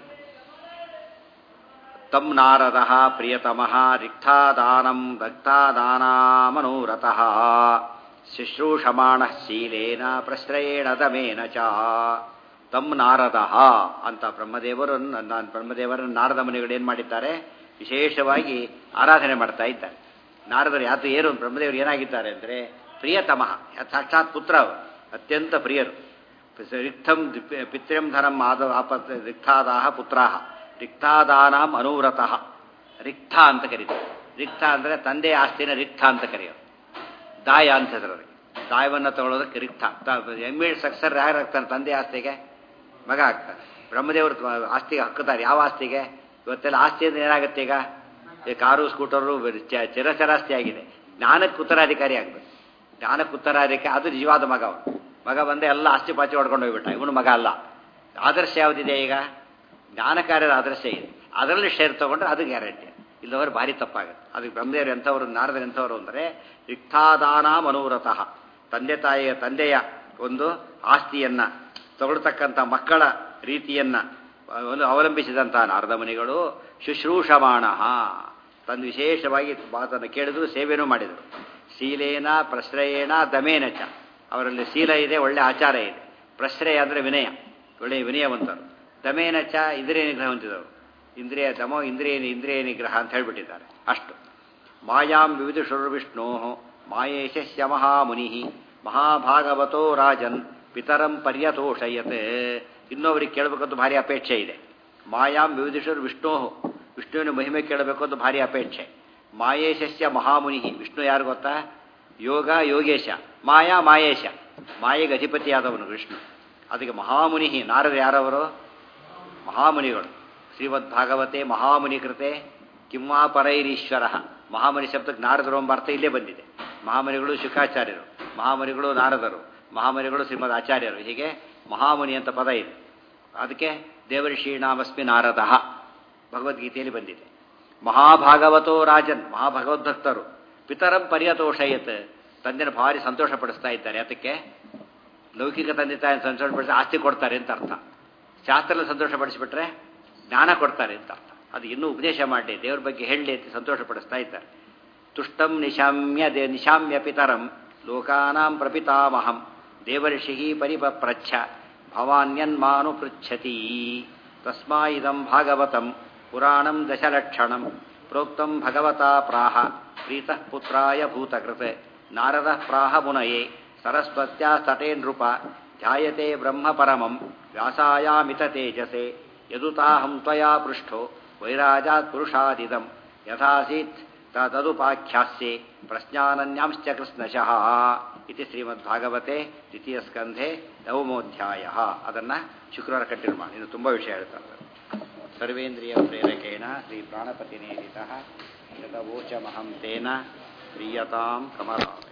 ತಮ್ ನಾರದ ಪ್ರಿಯತಮಃ ರಿಕ್ತಾದಾನಂ ಭಕ್ತಾದಾನಾಮನೂರತಃ ಶುಶ್ರೂಷಮಾಣ ಶೀಲೇನ ಪ್ರಶ್ರಯೇಣ ದಮೇನ ಚ ತಮ್ ನಾರದ ಅಂತ ಬ್ರಹ್ಮದೇವರು ನಾನು ಬ್ರಹ್ಮದೇವರನ್ನು ನಾರದ ಮುನಿಗಳು ಏನು ಮಾಡಿದ್ದಾರೆ ವಿಶೇಷವಾಗಿ ಆರಾಧನೆ ಮಾಡ್ತಾ ಇದ್ದಾರೆ ನಾರದರು ಯಾತು ಏನು ಬ್ರಹ್ಮದೇವರು ಏನಾಗಿದ್ದಾರೆ ಅಂದರೆ ಪ್ರಿಯತಮಃ ಸಾಕ್ಷಾತ್ ಪುತ್ರ ಅವರು ಅತ್ಯಂತ ಪ್ರಿಯರು ರಿಕ್ತಂ ಪಿತ್ರ್ಯಂ ಧನಂ ಆದ ಆಪತ್ ರಿಕ್ತಾದಾಹ ಪುತ್ರಾಹ ರಿಕ್ತಾದಾನಾಂ ಅನುವ್ರತಃ ರಿಕ್ತ ಅಂತ ಕರೀತಾರೆ ರಿಕ್ತ ಅಂದರೆ ತಂದೆ ಆಸ್ತಿನ ರಿಕ್ತ ಅಂತ ಕರೆಯೋರು ದಾಯ ಅಂತ ಹೆಸರು ದಾಯವನ್ನು ತಗೊಳ್ಳೋದಕ್ಕೆ ರಿಕ್ತ ಎಮ್ ಎಡ್ ಸಕ್ಸರ್ ಯಾರಾಗ್ತಾನೆ ತಂದೆ ಆಸ್ತಿಗೆ ಮಗ ಆಗ್ತಾರೆ ಬ್ರಹ್ಮದೇವರು ತ- ಆಸ್ತಿಗೆ ಹಕ್ಕುತ್ತಾರೆ ಯಾವ ಆಸ್ತಿಗೆ ಇವತ್ತೆಲ್ಲ ಆಸ್ತಿ ಅಂದ್ರೆ ಏನಾಗುತ್ತೆ ಈಗ ಈ ಕಾರು ಸ್ಕೂಟರು ಚ- ಚಿರಚರಾಸ್ತಿ ಆಗಿದೆ ಜ್ಞಾನಕ್ಕೆ ಉತ್ತರಾಧಿಕಾರಿ ಆಗಬೇಕು ಜ್ಞಾನಕ್ಕೆ ಉತ್ತರಾಧಿಕಾರಿ ಅದು ನಿಜವಾದ ಮಗ ಅವನು ಮಗ ಬಂದೆ ಎಲ್ಲ ಆಸ್ತಿ ಪಾಚಿ ಹೊಡ್ಕೊಂಡು ಹೋಗ್ಬಿಟ್ಟ ಇವನು ಮಗ ಅಲ್ಲ ಆದರ್ಶ ಯಾವುದಿದೆ ಈಗ ಜ್ಞಾನ ಕಾರ್ಯದ ಆದರ್ಶ ಇದೆ ಅದರಲ್ಲಿ ಶೇರ್ ತಗೊಂಡ್ರೆ ಅದು ಗ್ಯಾರಂಟಿ ಇಲ್ಲವರು ಭಾರಿ ತಪ್ಪಾಗುತ್ತೆ ಅದಕ್ಕೆ ಬ್ರಹ್ಮದೇವರು ಎಂಥವರು ನಾರದರು ಎಂಥವರು ಅಂದರೆ ರಿಕ್ತಾದಾನ ಮನೋರಥಃ ತಂದೆ ತಾಯಿಯ ತಂದೆಯ ಒಂದು ಆಸ್ತಿಯನ್ನ ತಗೊಳ್ತಕ್ಕಂಥ ಮಕ್ಕಳ ರೀತಿಯನ್ನ ಒಂದು ಅವಲಂಬಿಸಿದಂತಹ ನಾರದ ಮುನಿಗಳು ಶುಶ್ರೂಷಮಾಣ ತಂದು ವಿಶೇಷವಾಗಿ ಮಾತನ್ನು ಕೇಳಿದ್ರು ಸೇವೆನೂ ಮಾಡಿದರು ಶೀಲೇನ ಪ್ರಶ್ರಯೇಣ ದಮೇನ ಚ ಅವರಲ್ಲಿ ಶೀಲ ಇದೆ ಒಳ್ಳೆ ಆಚಾರ ಇದೆ ಪ್ರಶ್ರಯ ಅಂದರೆ ವಿನಯ ಒಳ್ಳೆಯ ವಿನಯವಂತರು ದಮೇನ ಚ ಇಂದ್ರಿಯ ನಿಗ್ರಹ ಹೊಂದಿದವರು ಇಂದ್ರಿಯ ದಮೋ ಇಂದ್ರಿಯ ಇಂದ್ರಿಯ ನಿಗ್ರಹ ಅಂತ ಹೇಳ್ಬಿಟ್ಟಿದ್ದಾರೆ ಅಷ್ಟು ಮಾಯಾಂ ವಿವಿಧುಷುರ್ ವಿಷ್ಣೋ ಮಾಯೇಶಸ್ಯ ಮಹಾಮುನಿ ಮಹಾಭಾಗವತೋ ರಾಜನ್ ಪಿತರಂ ಪರ್ಯತೋಷಯತೆ ಇನ್ನೊಬ್ಬರಿಗೆ ಕೇಳಬೇಕಂತ ಭಾರಿ ಅಪೇಕ್ಷೆ ಇದೆ ಮಾಯಾಂ ವಿವಿಧುಷುರ್ ವಿಷ್ಣೋ ವಿಷ್ಣುವಿನ ಮಹಿಮೆ ಕೇಳಬೇಕು ಅಂತ ಭಾರಿ ಅಪೇಕ್ಷೆ ಮಾಯೇಶಸ್ಯ ಮಹಾಮುನಿ ವಿಷ್ಣು ಯಾರು ಗೊತ್ತಾ ಯೋಗ ಯೋಗೇಶ ಮಾಯಾ ಮಾಯೇಶ ಮಾಯೆಗೆ ಅಧಿಪತಿಯಾದವನು ವಿಷ್ಣು ಅದಕ್ಕೆ ಮಹಾಮುನಿ ನಾರದ ಯಾರವರು ಮಹಾಮುನಿಗಳು ಶ್ರೀಮದ್ ಭಾಗವತೆ ಮಹಾಮುನಿ ಕೃತೆ ಕಿಮ್ಮಾಪರೈರೀಶ್ವರ ಮಹಾಮುನಿ ಶಬ್ದಕ್ಕೆ ನಾರದರು ಎಂಬ ಅರ್ಥ ಇಲ್ಲೇ ಬಂದಿದೆ ಮಹಾಮುನಿಗಳು ಶುಕಾಚಾರ್ಯರು ಮಹಾಮುನಿಗಳು ನಾರದರು ಮಹಾಮುನಿಗಳು ಶ್ರೀಮದ್ ಆಚಾರ್ಯರು ಹೀಗೆ ಮಹಾಮುನಿ ಅಂತ ಪದ ಇದೆ ಅದಕ್ಕೆ ದೇವರ್ಷೀಣಾಮಸ್ಮಿ ನಾರದ ಭಗವದ್ಗೀತೆಯಲ್ಲಿ ಬಂದಿದೆ ಮಹಾಭಾಗವತೋ ರಾಜನ್ ಮಹಾಭಗವದ್ಭಕ್ತರು ಪಿತರಂ ಪರ್ಯತೋಷಯತ್ ತಂದೆನ ಭಾರಿ ಸಂತೋಷ ಪಡಿಸ್ತಾ ಇದ್ದಾರೆ ಅದಕ್ಕೆ ಲೌಕಿಕ ತಂದೆ ತಾಯಿ ಸಂತೋಷಪಡಿಸಿ ಆಸ್ತಿ ಕೊಡ್ತಾರೆ ಅಂತ ಅರ್ಥ ಶಾಸ್ತ್ರ ಸಂತೋಷ ಪಡಿಸಿಬಿಟ್ರೆ ಜ್ಞಾನ ಕೊಡ್ತಾರೆ ಅಂತ ಅರ್ಥ ಅದು ಇನ್ನೂ ಉಪದೇಶ ಮಾಡಿ ದೇವ್ರ ಬಗ್ಗೆ ಹೇಳಲಿ ಅಂತ ಸಂತೋಷ ಪಡಿಸ್ತಾ ಇದ್ದಾರೆ ತುಷ್ಟಂ ನಿಶಾಮ್ಯ ದೇ ನಿಶಾಮ್ಯ ಪಿತರಂ ಲೋಕಾನಾಂ ಪ್ರಪಿತಾಮಹಂ ದೇವರ್ಷಿ ಪರಿಪಪ್ರಚ್ಛ ಭವಾನ್ಯನ್ಮಾನು ಪೃಚ್ಛತಿ ತಸ್ಮಾ ಇದಂ ಭಾಗವತಂ ಪುರಾಣಂ ದಶಲಕ್ಷಣಂ ಪ್ರೋಕ್ತಂ ಭಗವತಾ ಪ್ರಾಹ ಪ್ರೀತಃ ಪುತ್ರಾಯ ಭೂತಕೃತ್ ನಾರದ ಪ್ರಾಹ ಮುನಯೇ ಸರಸ್ವತ್ಯಾ ತಟೇ ನೃಪ ಧ್ಯಾಯತೆ ಬ್ರಹ್ಮ ಪರಮಂ ವ್ಯಾಸಾಯಾಮಿತ ತೇಜಸೆ ಯದುತಾಹಂ ತ್ವಯಾ ಪೃಷ್ಠೋ ವೈರಾಜಾತ್ ಪುರುಷಾದಿದಂ ಯಥಾಸೀತ್ ತದುಪಾಖ್ಯಾಸ್ಯೆ ಪ್ರಶ್ನಾನನ್ಯಾಂಶ್ಚ ಕೃಷ್ಣಶಃ ಇತಿ ಶ್ರೀಮದ್ಭಾಗವತೆ ದ್ವಿತೀಯ ಸ್ಕಂಧೆ ನವಮೋಧ್ಯಾಯ ಅದನ್ನು ಶುಕ್ರವಾರ ಕಂಟಿನ್ಯೂ ಮಾಡಿ ಇನ್ನು ತುಂಬ ವಿಷಯ ಹೇಳ್ತಾರೆ ಸರ್ವೇಂದ್ರಿಯ ಪ್ರೇರಕೇಣ ಶ್ರೀ ಪ್ರಾಣಪತಿನೇರಿತ ಯತವೋಚಮಹಂ ತೇನ ಪ್ರೀಯತಾಂ ಕಮಲ